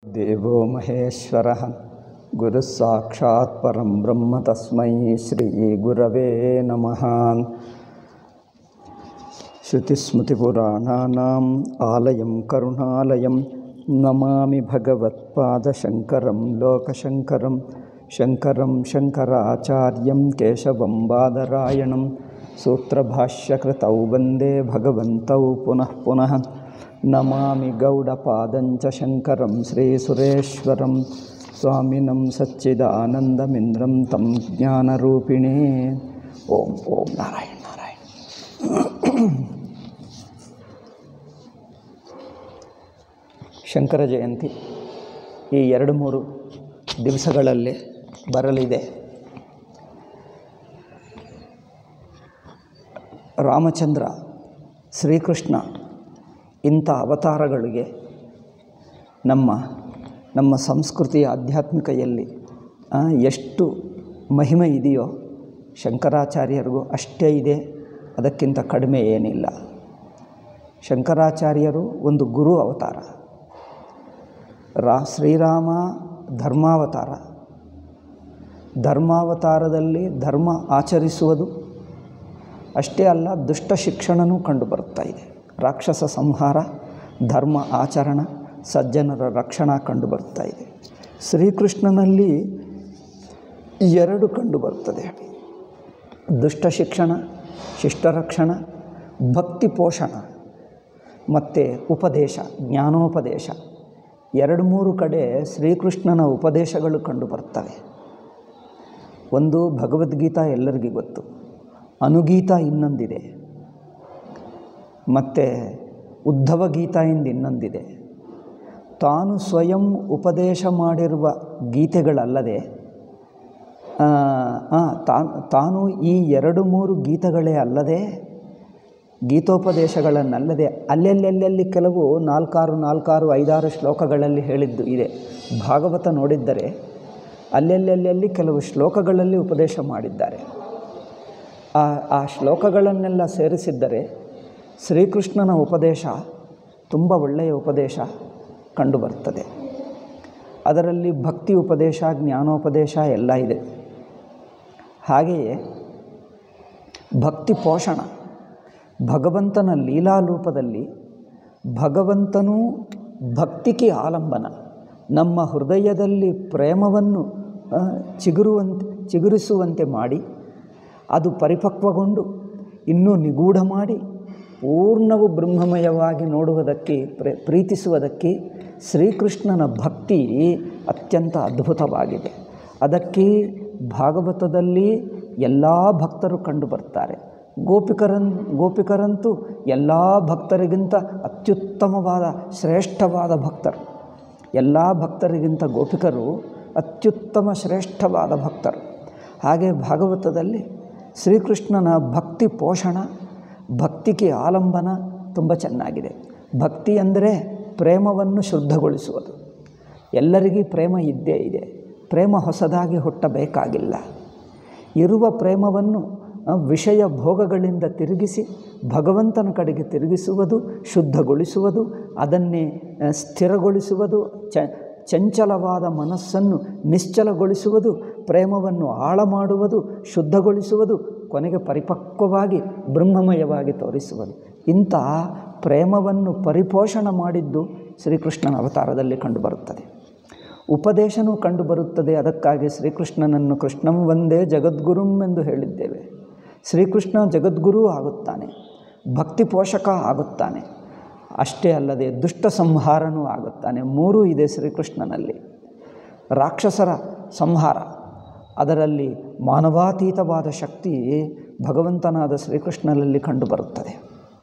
देवो महेश्वरः गुरुः साक्षात् परं ब्रह्म तस्मै श्रीगुरवे नमः श्रुतिस्मृतिपुराणानाम् आलयं करुणालयं नमामि भगवत्पादशङ्करं लोकशङ्करं शङ्करं शङ्कराचार्यं केशवं बादरायणं सूत्रभाष्यकृतौ वन्दे भगवन्तौ पुनः पुनः नमामि गौडपादञ्च शङ्करं श्रीसुरेश्वरं स्वामिनं सच्चिदानन्दमिन्द्रं तं ज्ञानरूपिणे ॐ ॐ नारायण नारायण ಶಂಕರ ಜಯಂತಿ ಈ ಎರಡು ಮೂರು ದಿವಸಗಳಲ್ಲಿ ಬರಲಿದೆ ರಾಮಚಂದ್ರ ಶ್ರೀಕೃಷ್ಣ ಇಂಥ ಅವತಾರಗಳಿಗೆ ನಮ್ಮ ನಮ್ಮ ಸಂಸ್ಕೃತಿಯ ಆಧ್ಯಾತ್ಮಿಕೆಯಲ್ಲಿ ಆ, ಎಷ್ಟು ಮಹಿಮೆ ಇದೆಯೋ ಶಂಕರಾಚಾರ್ಯರಿಗೂ ಅಷ್ಟೇ ಇದೆ ಅದಕ್ಕಿಂತ ಕಡಿಮೆ ಏನಿಲ್ಲ ಶಂಕರಾಚಾರ್ಯರು ಒಂದು ಗುರು ಅವತಾರ ರಾ ಶ್ರೀರಾಮ ಧರ್ಮಾವತಾರ ಧರ್ಮಾವತಾರದಲ್ಲಿ ಧರ್ಮ ಆಚರಿಸುವುದು ಅಷ್ಟೇ ಅಲ್ಲ ದುಷ್ಟ ಶಿಕ್ಷಣನೂ ಕಂಡುಬರುತ್ತಾ ಇದೆ ರಾಕ್ಷಸ ಸಂಹಾರ ಧರ್ಮ ಆಚರಣ ಸಜ್ಜನರ ರಕ್ಷಣಾ ಕಂಡುಬರುತ್ತಾ ಇದೆ ಶ್ರೀಕೃಷ್ಣನಲ್ಲಿ ಎರಡು ಕಂಡುಬರುತ್ತದೆ ದುಷ್ಟ ಶಿಕ್ಷಣ ಶಿಷ್ಟರಕ್ಷಣ ಭಕ್ತಿ ಪೋಷಣ ಮತ್ತು ಉಪದೇಶ ಜ್ಞಾನೋಪದೇಶ ಎರಡು ಮೂರು ಕಡೆ ಶ್ರೀಕೃಷ್ಣನ ಉಪದೇಶಗಳು ಕಂಡುಬರ್ತವೆ ಒಂದು ಭಗವದ್ಗೀತಾ ಎಲ್ಲರಿಗೂ ಗೊತ್ತು ಅನುಗೀತ ಇನ್ನೊಂದಿದೆ ಮತ್ತು ಉದ್ಧವ ಗೀತಾ ಎಂದು ಇನ್ನೊಂದಿದೆ ತಾನು ಸ್ವಯಂ ಉಪದೇಶ ಮಾಡಿರುವ ಗೀತೆಗಳಲ್ಲದೆ ಆ, ಆ, ತಾನು ತಾನು ಈ ಎರಡು ಮೂರು ಗೀತೆಗಳೇ ಅಲ್ಲದೆ ಗೀತೋಪದೇಶಗಳನ್ನಲ್ಲದೆ ಅಲ್ಲೆಲ್ಲೆಲ್ಲೆಲ್ಲಿ ಕೆಲವು ನಾಲ್ಕಾರು ನಾಲ್ಕಾರು ಐದಾರು ಶ್ಲೋಕಗಳಲ್ಲಿ ಹೇಳಿದ್ದು ಇದೆ ಭಾಗವತ ನೋಡಿದ್ದರೆ ಅಲ್ಲೆಲ್ಲೆಲ್ಲೆಲ್ಲಿ ಕೆಲವು ಶ್ಲೋಕಗಳಲ್ಲಿ ಉಪದೇಶ ಮಾಡಿದ್ದಾರೆ ಆ ಆ ಶ್ಲೋಕಗಳನ್ನೆಲ್ಲ ಸೇರಿಸಿದ್ದರೆ ಶ್ರೀಕೃಷ್ಣನ ಉಪದೇಶ ತುಂಬ ಒಳ್ಳೆಯ ಉಪದೇಶ ಕಂಡುಬರ್ತದೆ ಅದರಲ್ಲಿ ಭಕ್ತಿ ಉಪದೇಶ ಜ್ಞಾನೋಪದೇಶ ಎಲ್ಲ ಇದೆ ಹಾಗೆಯೇ ಭಕ್ತಿ ಪೋಷಣ ಭಗವಂತನ ಲೀಲಾಲೂಪದಲ್ಲಿ ಭಗವಂತನೂ ಭಕ್ತಿಗೆ ಆಲಂಬನ ನಮ್ಮ ಹೃದಯದಲ್ಲಿ ಪ್ರೇಮವನ್ನು ಆ, ಚಿಗುರುವಂತೆ ಚಿಗುರಿಸುವಂತೆ ಮಾಡಿ ಅದು ಪರಿಪಕ್ವಗೊಂಡು ಇನ್ನೂ ನಿಗೂಢ ಮಾಡಿ ಪೂರ್ಣವು ಬ್ರಹ್ಮಮಯವಾಗಿ ನೋಡುವುದಕ್ಕೆ ಪ್ರ ಪ್ರೀತಿಸುವುದಕ್ಕೆ ಶ್ರೀಕೃಷ್ಣನ ಭಕ್ತಿ ಅತ್ಯಂತ ಅದ್ಭುತವಾಗಿದೆ ಅದಕ್ಕೆ ಭಾಗವತದಲ್ಲಿ ಎಲ್ಲ ಭಕ್ತರು ಕಂಡುಬರ್ತಾರೆ ಗೋಪಿಕರನ್ ಗೋಪಿಕರಂತೂ ಎಲ್ಲ ಭಕ್ತರಿಗಿಂತ ಅತ್ಯುತ್ತಮವಾದ ಶ್ರೇಷ್ಠವಾದ ಭಕ್ತರು ಎಲ್ಲ ಭಕ್ತರಿಗಿಂತ ಗೋಪಿಕರು ಅತ್ಯುತ್ತಮ ಶ್ರೇಷ್ಠವಾದ ಭಕ್ತರು ಹಾಗೆ ಭಾಗವತದಲ್ಲಿ ಶ್ರೀಕೃಷ್ಣನ ಭಕ್ತಿ ಪೋಷಣ ಭಕ್ತಿಗೆ ಆಲಂಬನ ತುಂಬ ಚೆನ್ನಾಗಿದೆ ಭಕ್ತಿ ಅಂದರೆ ಪ್ರೇಮವನ್ನು ಶುದ್ಧಗೊಳಿಸುವುದು ಎಲ್ಲರಿಗೂ ಪ್ರೇಮ ಇದ್ದೇ ಇದೆ ಪ್ರೇಮ ಹೊಸದಾಗಿ ಹುಟ್ಟಬೇಕಾಗಿಲ್ಲ ಇರುವ ಪ್ರೇಮವನ್ನು ಆ, ವಿಷಯ ಭೋಗಗಳಿಂದ ತಿರುಗಿಸಿ ಭಗವಂತನ ಕಡೆಗೆ ತಿರುಗಿಸುವುದು ಶುದ್ಧಗೊಳಿಸುವುದು ಅದನ್ನೇ ಆ, ಸ್ಥಿರಗೊಳಿಸುವುದು ಚ ಚಂಚಲವಾದ ಮನಸ್ಸನ್ನು ನಿಶ್ಚಲಗೊಳಿಸುವುದು ಪ್ರೇಮವನ್ನು ಆಳ ಮಾಡುವುದು ಶುದ್ಧಗೊಳಿಸುವುದು ಕೊನೆಗೆ ಪರಿಪಕ್ವವಾಗಿ ಬ್ರಹ್ಮಮಯವಾಗಿ ತೋರಿಸುವುದು ಇಂಥ ಪ್ರೇಮವನ್ನು ಪರಿಪೋಷಣ ಮಾಡಿದ್ದು ಶ್ರೀಕೃಷ್ಣನ ಅವತಾರದಲ್ಲಿ ಕಂಡುಬರುತ್ತದೆ ಉಪದೇಶನೂ ಕಂಡುಬರುತ್ತದೆ ಅದಕ್ಕಾಗಿ ಶ್ರೀಕೃಷ್ಣನನ್ನು ಕೃಷ್ಣಂ ಒಂದೇ ಜಗದ್ಗುರುಂ ಎಂದು ಹೇಳಿದ್ದೇವೆ ಶ್ರೀಕೃಷ್ಣ ಜಗದ್ಗುರು ಆಗುತ್ತಾನೆ ಭಕ್ತಿ ಪೋಷಕ ಆಗುತ್ತಾನೆ ಅಷ್ಟೇ ಅಲ್ಲದೆ ದುಷ್ಟ ಸಂಹಾರನೂ ಆಗುತ್ತಾನೆ ಮೂರೂ ಇದೆ ಶ್ರೀಕೃಷ್ಣನಲ್ಲಿ ರಾಕ್ಷಸರ ಸಂಹಾರ ಅದರಲ್ಲಿ ಮಾನವಾತೀತವಾದ ಶಕ್ತಿ ಭಗವಂತನಾದ ಶ್ರೀಕೃಷ್ಣನಲ್ಲಿ ಕಂಡುಬರುತ್ತದೆ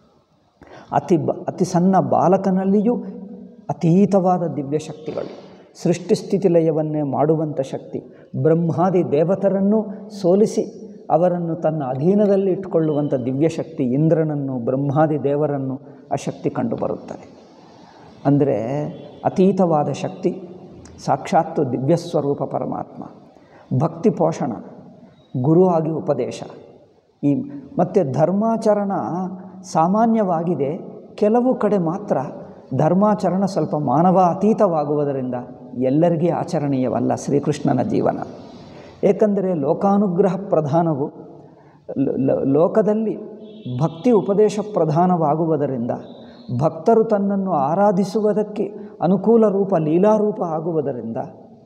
ಅತಿ ಬ ಅತಿ ಸಣ್ಣ ಬಾಲಕನಲ್ಲಿಯೂ ಅತೀತವಾದ ದಿವ್ಯ ಶಕ್ತಿಗಳು ಸೃಷ್ಟಿಸ್ಥಿತಿ ಲಯವನ್ನೇ ಮಾಡುವಂಥ ಶಕ್ತಿ ಬ್ರಹ್ಮಾದಿ ದೇವತರನ್ನು ಸೋಲಿಸಿ ಅವರನ್ನು ತನ್ನ ಅಧೀನದಲ್ಲಿ ಇಟ್ಟುಕೊಳ್ಳುವಂಥ ದಿವ್ಯಶಕ್ತಿ ಇಂದ್ರನನ್ನು ಬ್ರಹ್ಮಾದಿ ದೇವರನ್ನು ಆ ಶಕ್ತಿ ಕಂಡುಬರುತ್ತದೆ ಅಂದರೆ ಅತೀತವಾದ ಶಕ್ತಿ ಸಾಕ್ಷಾತ್ತು ದಿವ್ಯಸ್ವರೂಪ ಪರಮಾತ್ಮ ಭಕ್ತಿ ಪೋಷಣ ಗುರು ಆಗಿ ಉಪದೇಶ ಈ ಮತ್ತು ಧರ್ಮಾಚರಣ ಸಾಮಾನ್ಯವಾಗಿದೆ ಕೆಲವು ಕಡೆ ಮಾತ್ರ ಧರ್ಮಾಚರಣ ಸ್ವಲ್ಪ ಮಾನವ ಅತೀತವಾಗುವುದರಿಂದ ಎಲ್ಲರಿಗೂ ಆಚರಣೀಯವಲ್ಲ ಶ್ರೀಕೃಷ್ಣನ ಜೀವನ ಏಕೆಂದರೆ ಲೋಕಾನುಗ್ರಹ ಪ್ರಧಾನವು ಲ- ಲ- ಲೋಕದಲ್ಲಿ ಭಕ್ತಿ ಉಪದೇಶ ಪ್ರಧಾನವಾಗುವುದರಿಂದ ಭಕ್ತರು ತನ್ನನ್ನು ಆರಾಧಿಸುವುದಕ್ಕೆ ಅನುಕೂಲ ರೂಪ ಲೀಲಾರೂಪ ಆಗುವುದರಿಂದ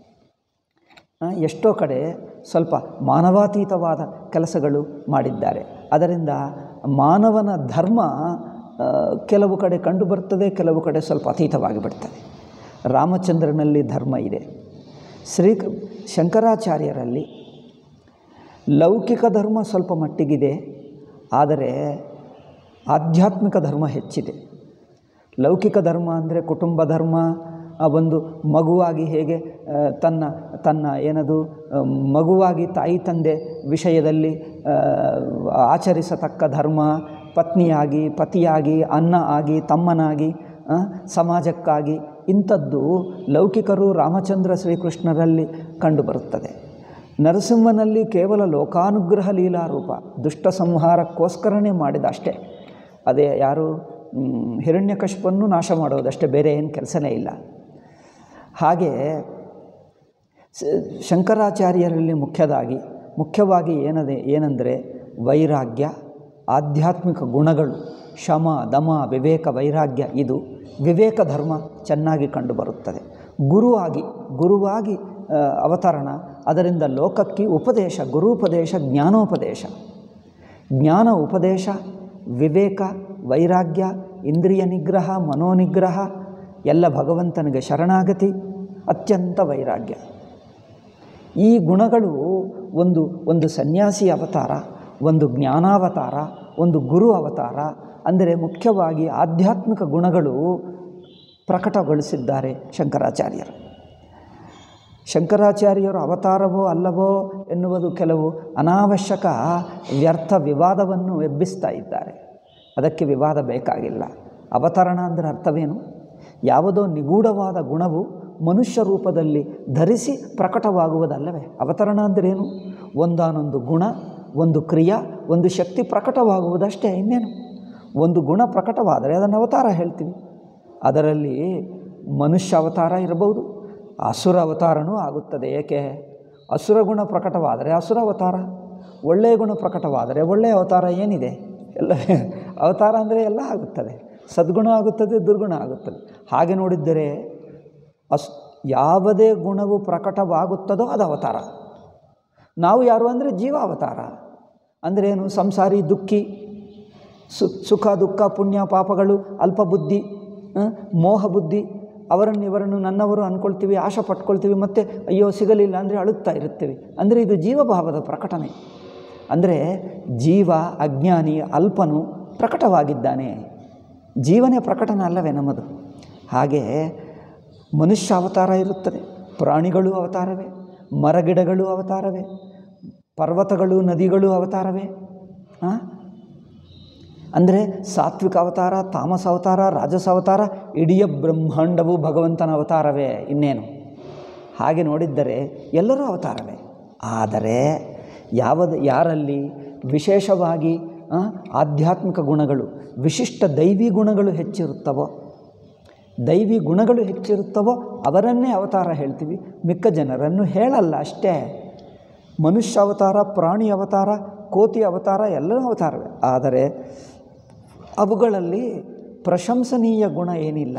ಆ, ಎಷ್ಟೋ ಕಡೆ ಸ್ವಲ್ಪ ಮಾನವಾತೀತವಾದ ಕೆಲಸಗಳು ಮಾಡಿದ್ದಾರೆ ಅದರಿಂದ ಮಾನವನ ಧರ್ಮ ಆ, ಕೆಲವು ಕಡೆ ಕಂಡುಬರ್ತದೆ ಕೆಲವು ಕಡೆ ಸ್ವಲ್ಪ ಅತೀತವಾಗಿ ಬಿಡ್ತದೆ ರಾಮಚಂದ್ರನಲ್ಲಿ ಧರ್ಮ ಇದೆ ಶ್ರೀ ಶಂಕರಾಚಾರ್ಯರಲ್ಲಿ ಲೌಕಿಕ ಧರ್ಮ ಸ್ವಲ್ಪ ಮಟ್ಟಿಗಿದೆ ಆದರೆ ಆಧ್ಯಾತ್ಮಿಕ ಧರ್ಮ ಹೆಚ್ಚಿದೆ ಲೌಕಿಕ ಧರ್ಮ ಅಂದರೆ ಕುಟುಂಬ ಧರ್ಮ ಆ ಒಂದು ಮಗುವಾಗಿ ಹೇಗೆ ಆ, ತನ್ನ ತನ್ನ ಏನದು ಆ, ಮಗುವಾಗಿ ತಾಯಿ ತಂದೆ ವಿಷಯದಲ್ಲಿ ಆ, ಆಚರಿಸತಕ್ಕ ಧರ್ಮ ಪತ್ನಿಯಾಗಿ ಪತಿಯಾಗಿ ಅನ್ನ ಆಗಿ ತಮ್ಮನಾಗಿ ಆ, ಸಮಾಜಕ್ಕಾಗಿ ಇಂಥದ್ದು ಲೌಕಿಕರು ರಾಮಚಂದ್ರ ಶ್ರೀಕೃಷ್ಣರಲ್ಲಿ ಕಂಡುಬರುತ್ತದೆ ನರಸಿಂಹನಲ್ಲಿ ಕೇವಲ ಲೋಕಾನುಗ್ರಹ ಲೀಲಾರೂಪ ದುಷ್ಟ ಸಂಹಾರಕ್ಕೋಸ್ಕರನೇ ಮಾಡಿದ ಅಷ್ಟೇ ಅದೇ ಯಾರು ಮ್, ಹಿರಣ್ಯಕಶಿಪನ್ನು ನಾಶ ಮಾಡೋದಷ್ಟೇ ಬೇರೆ ಏನು ಕೆಲಸನೇ ಇಲ್ಲ ಹಾಗೆ ಸ- ಶಂಕರಾಚಾರ್ಯರಲ್ಲಿ ಮುಖ್ಯದಾಗಿ ಮುಖ್ಯವಾಗಿ ಏನದೆ ಏನೆಂದರೆ ವೈರಾಗ್ಯ ಆಧ್ಯಾತ್ಮಿಕ ಗುಣಗಳು ಶಮ ದಮ ವಿವೇಕ ವೈರಾಗ್ಯ ಇದು ವಿವೇಕ ಧರ್ಮ ಚೆನ್ನಾಗಿ ಕಂಡುಬರುತ್ತದೆ ಗುರುವಾಗಿ ಗುರುವಾಗಿ ಆ, ಅವತರಣ ಅದರಿಂದ ಲೋಕಕ್ಕೆ ಉಪದೇಶ ಗುರುಪದೇಶ ಜ್ಞಾನೋಪದೇಶ ಜ್ಞಾನ ಉಪದೇಶ ವಿವೇಕ ವೈರಾಗ್ಯ ಇಂದ್ರಿಯ ನಿಗ್ರಹ ಮನೋನಿಗ್ರಹ ಎಲ್ಲ ಭಗವಂತನಿಗೆ ಶರಣಾಗತಿ ಅತ್ಯಂತ ವೈರಾಗ್ಯ ಈ ಗುಣಗಳು ಒಂದು ಒಂದು ಸನ್ಯಾಸಿ ಅವತಾರ ಒಂದು ಜ್ಞಾನಾವತಾರ ಒಂದು ಗುರು ಅವತಾರ ಅಂದರೆ ಮುಖ್ಯವಾಗಿ ಆಧ್ಯಾತ್ಮಿಕ ಗುಣಗಳು ಪ್ರಕಟಗೊಳಿಸಿದ್ದಾರೆ ಶಂಕರಾಚಾರ್ಯರು ಶಂಕರಾಚಾರ್ಯರು ಅವತಾರವೋ ಅಲ್ಲವೋ ಎನ್ನುವುದು ಕೆಲವು ಅನಾವಶ್ಯಕ ವ್ಯರ್ಥ ವಿವಾದವನ್ನು ಎಬ್ಬಿಸ್ತಾ ಇದ್ದಾರೆ ಅದಕ್ಕೆ ವಿವಾದ ಬೇಕಾಗಿಲ್ಲ ಅವತರಣ ಅಂದರೆ ಅರ್ಥವೇನು ಯಾವುದೋ ನಿಗೂಢವಾದ ಗುಣವು ಮನುಷ್ಯ ರೂಪದಲ್ಲಿ ಧರಿಸಿ ಪ್ರಕಟವಾಗುವುದಲ್ಲವೇ ಅವತರಣ ಅಂದ್ರೇನು ಒಂದಾನೊಂದು ಗುಣ ಒಂದು ಕ್ರಿಯಾ ಒಂದು ಶಕ್ತಿ ಪ್ರಕಟವಾಗುವುದಷ್ಟೇ ಇನ್ನೇನು ಒಂದು ಗುಣ ಪ್ರಕಟವಾದರೆ ಅದನ್ನು ಅವತಾರ ಹೇಳ್ತೀವಿ ಅದರಲ್ಲಿ ಮನುಷ್ಯ ಅವತಾರ ಇರಬಹುದು ಅಸುರ ಅವತಾರನೂ ಆಗುತ್ತದೆ ಏಕೆ ಅಸುರ ಗುಣ ಪ್ರಕಟವಾದರೆ ಅಸುರ ಅವತಾರ ಒಳ್ಳೆಯ ಗುಣ ಪ್ರಕಟವಾದರೆ ಒಳ್ಳೆಯ ಅವತಾರ ಏನಿದೆ ಎಲ್ಲ ಅವತಾರ ಅಂದರೆ ಎಲ್ಲ ಆಗುತ್ತದೆ ಸದ್ಗುಣ ಆಗುತ್ತದೆ ದುರ್ಗುಣ ಆಗುತ್ತದೆ ಹಾಗೆ ನೋಡಿದ್ದರೆ ಅಸ್ ಯಾವುದೇ ಗುಣವು ಪ್ರಕಟವಾಗುತ್ತದೋ ಅದು ಅವತಾರ ನಾವು ಯಾರು ಅಂದರೆ ಜೀವ ಅವತಾರ ಅಂದರೆ ಏನು ಸಂಸಾರಿ ದುಃಖಿ ಸು ಸುಖ ದುಃಖ ಪುಣ್ಯ ಪಾಪಗಳು ಅಲ್ಪ ಬುದ್ಧಿ ಆ, ಮೋಹ ಬುದ್ಧಿ ಅವರನ್ನು ಇವರನ್ನು ನನ್ನವರು ಅಂದ್ಕೊಳ್ತೀವಿ ಆಶೆ ಪಟ್ಕೊಳ್ತೀವಿ ಮತ್ತು ಅಯ್ಯೋ ಸಿಗಲಿಲ್ಲ ಅಂದರೆ ಅಳುತ್ತಾ ಇರುತ್ತೇವೆ ಅಂದರೆ ಇದು ಜೀವಭಾವದ ಪ್ರಕಟಣೆ ಅಂದರೆ ಜೀವ ಅಜ್ಞಾನಿ ಅಲ್ಪನು ಪ್ರಕಟವಾಗಿದ್ದಾನೆ ಜೀವನೇ ಪ್ರಕಟಣ ಅಲ್ಲವೇ ನಮ್ಮದು ಹಾಗೆ ಮನುಷ್ಯ ಅವತಾರ ಇರುತ್ತದೆ ಪ್ರಾಣಿಗಳು ಅವತಾರವೇ ಮರಗಿಡಗಳು ಅವತಾರವೇ ಪರ್ವತಗಳು ನದಿಗಳು ಅವತಾರವೇ ಆ? ಅಂದರೆ ಸಾತ್ವಿಕ ಅವತಾರ ತಾಮಸ ಅವತಾರ ರಾಜಸ ಅವತಾರ ಇಡೀ ಬ್ರಹ್ಮಾಂಡವು ಭಗವಂತನ ಅವತಾರವೇ ಇನ್ನೇನು ಹಾಗೆ ನೋಡಿದ್ದರೆ ಎಲ್ಲರೂ ಅವತಾರವೇ ಆದರೆ ಯಾವದು ಯಾರಲ್ಲಿ ವಿಶೇಷವಾಗಿ ಆ, ಆಧ್ಯಾತ್ಮಿಕ ಗುಣಗಳು ವಿಶಿಷ್ಟ ದೈವಿ ಗುಣಗಳು ಹೆಚ್ಚಿರುತ್ತವೋ ದೈವಿ ಗುಣಗಳು ಹೆಚ್ಚಿರುತ್ತವೋ ಅವರನ್ನೇ ಅವತಾರ ಹೇಳ್ತೀವಿ ಮಿಕ್ಕ ಜನರನ್ನು ಹೇಳಲ್ಲ ಅಷ್ಟೇ ಮನುಷ್ಯ ಅವತಾರ ಪ್ರಾಣಿ ಅವತಾರ ಕೋತಿ ಅವತಾರ ಎಲ್ಲರೂ ಅವತಾರವೇ ಆದರೆ ಅವುಗಳಲ್ಲಿ ಪ್ರಶಂಸನೀಯ ಗುಣ ಏನಿಲ್ಲ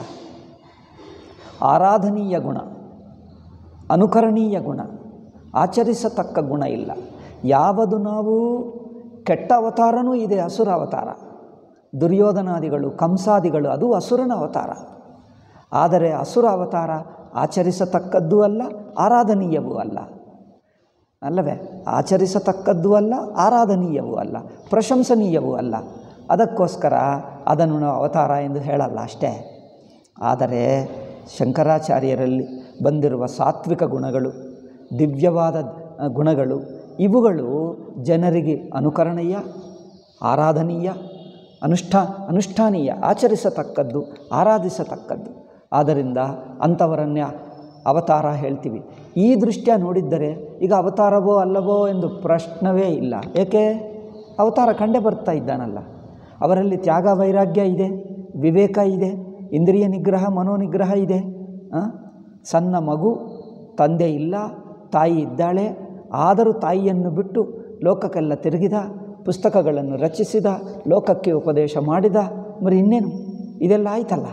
ಆರಾಧನೀಯ ಗುಣ ಅನುಕರಣೀಯ ಗುಣ ಆಚರಿಸತಕ್ಕ ಗುಣ ಇಲ್ಲ ಯಾವುದು ನಾವು ಕೆಟ್ಟ ಅವತಾರನೂ ಇದೆ ಅಸುರ ಅವತಾರ ದುರ್ಯೋಧನಾದಿಗಳು ಕಂಸಾದಿಗಳು ಅದು ಅಸುರನ ಅವತಾರ ಆದರೆ ಅಸುರ ಅವತಾರ ಆಚರಿಸತಕ್ಕದ್ದೂ ಅಲ್ಲ ಆರಾಧನೀಯವೂ ಅಲ್ಲ ಅಲ್ಲವೇ ಆಚರಿಸತಕ್ಕದ್ದೂ ಅಲ್ಲ ಆರಾಧನೀಯವೂ ಅಲ್ಲ ಪ್ರಶಂಸನೀಯವೂ ಅಲ್ಲ ಅದಕ್ಕೋಸ್ಕರ ಅದನ್ನು ನಾವು ಅವತಾರ ಎಂದು ಹೇಳಲ್ಲ ಅಷ್ಟೇ ಆದರೆ ಶಂಕರಾಚಾರ್ಯರಲ್ಲಿ ಬಂದಿರುವ ಸಾತ್ವಿಕ ಗುಣಗಳು ದಿವ್ಯವಾದ ಆ, ಗುಣಗಳು ಇವುಗಳು ಜನರಿಗೆ ಅನುಕರಣೀಯ ಆರಾಧನೀಯ ಅನುಷ್ಠಾ ಅನುಷ್ಠಾನೀಯ ಆಚರಿಸತಕ್ಕದ್ದು ಆರಾಧಿಸತಕ್ಕದ್ದು ಆದ್ದರಿಂದ ಅಂಥವರನ್ನೇ ಅವತಾರ ಹೇಳ್ತೀವಿ ಈ ದೃಷ್ಟ್ಯ ನೋಡಿದ್ದರೆ ಈಗ ಅವತಾರವೋ ಅಲ್ಲವೋ ಎಂದು ಪ್ರಶ್ನವೇ ಇಲ್ಲ ಏಕೆ ಅವತಾರ ಕಂಡೇ ಬರ್ತಾ ಇದ್ದಾನಲ್ಲ ಅವರಲ್ಲಿ ತ್ಯಾಗ ವೈರಾಗ್ಯ ಇದೆ ವಿವೇಕ ಇದೆ ಇಂದ್ರಿಯ ನಿಗ್ರಹ ಮನೋನಿಗ್ರಹ ಇದೆ ಆ? ಸಣ್ಣ ಮಗು ತಂದೆ ಇಲ್ಲ ತಾಯಿ ಇದ್ದಾಳೆ ಆದರೂ ತಾಯಿಯನ್ನು ಬಿಟ್ಟು ಲೋಕಕ್ಕೆಲ್ಲ ತಿರುಗಿದ ಪುಸ್ತಕಗಳನ್ನು ರಚಿಸಿದ ಲೋಕಕ್ಕೆ ಉಪದೇಶ ಮಾಡಿದ మరి ಇನ್ನೇನು ಇದೆಲ್ಲ ಆಯ್ತಲ್ಲ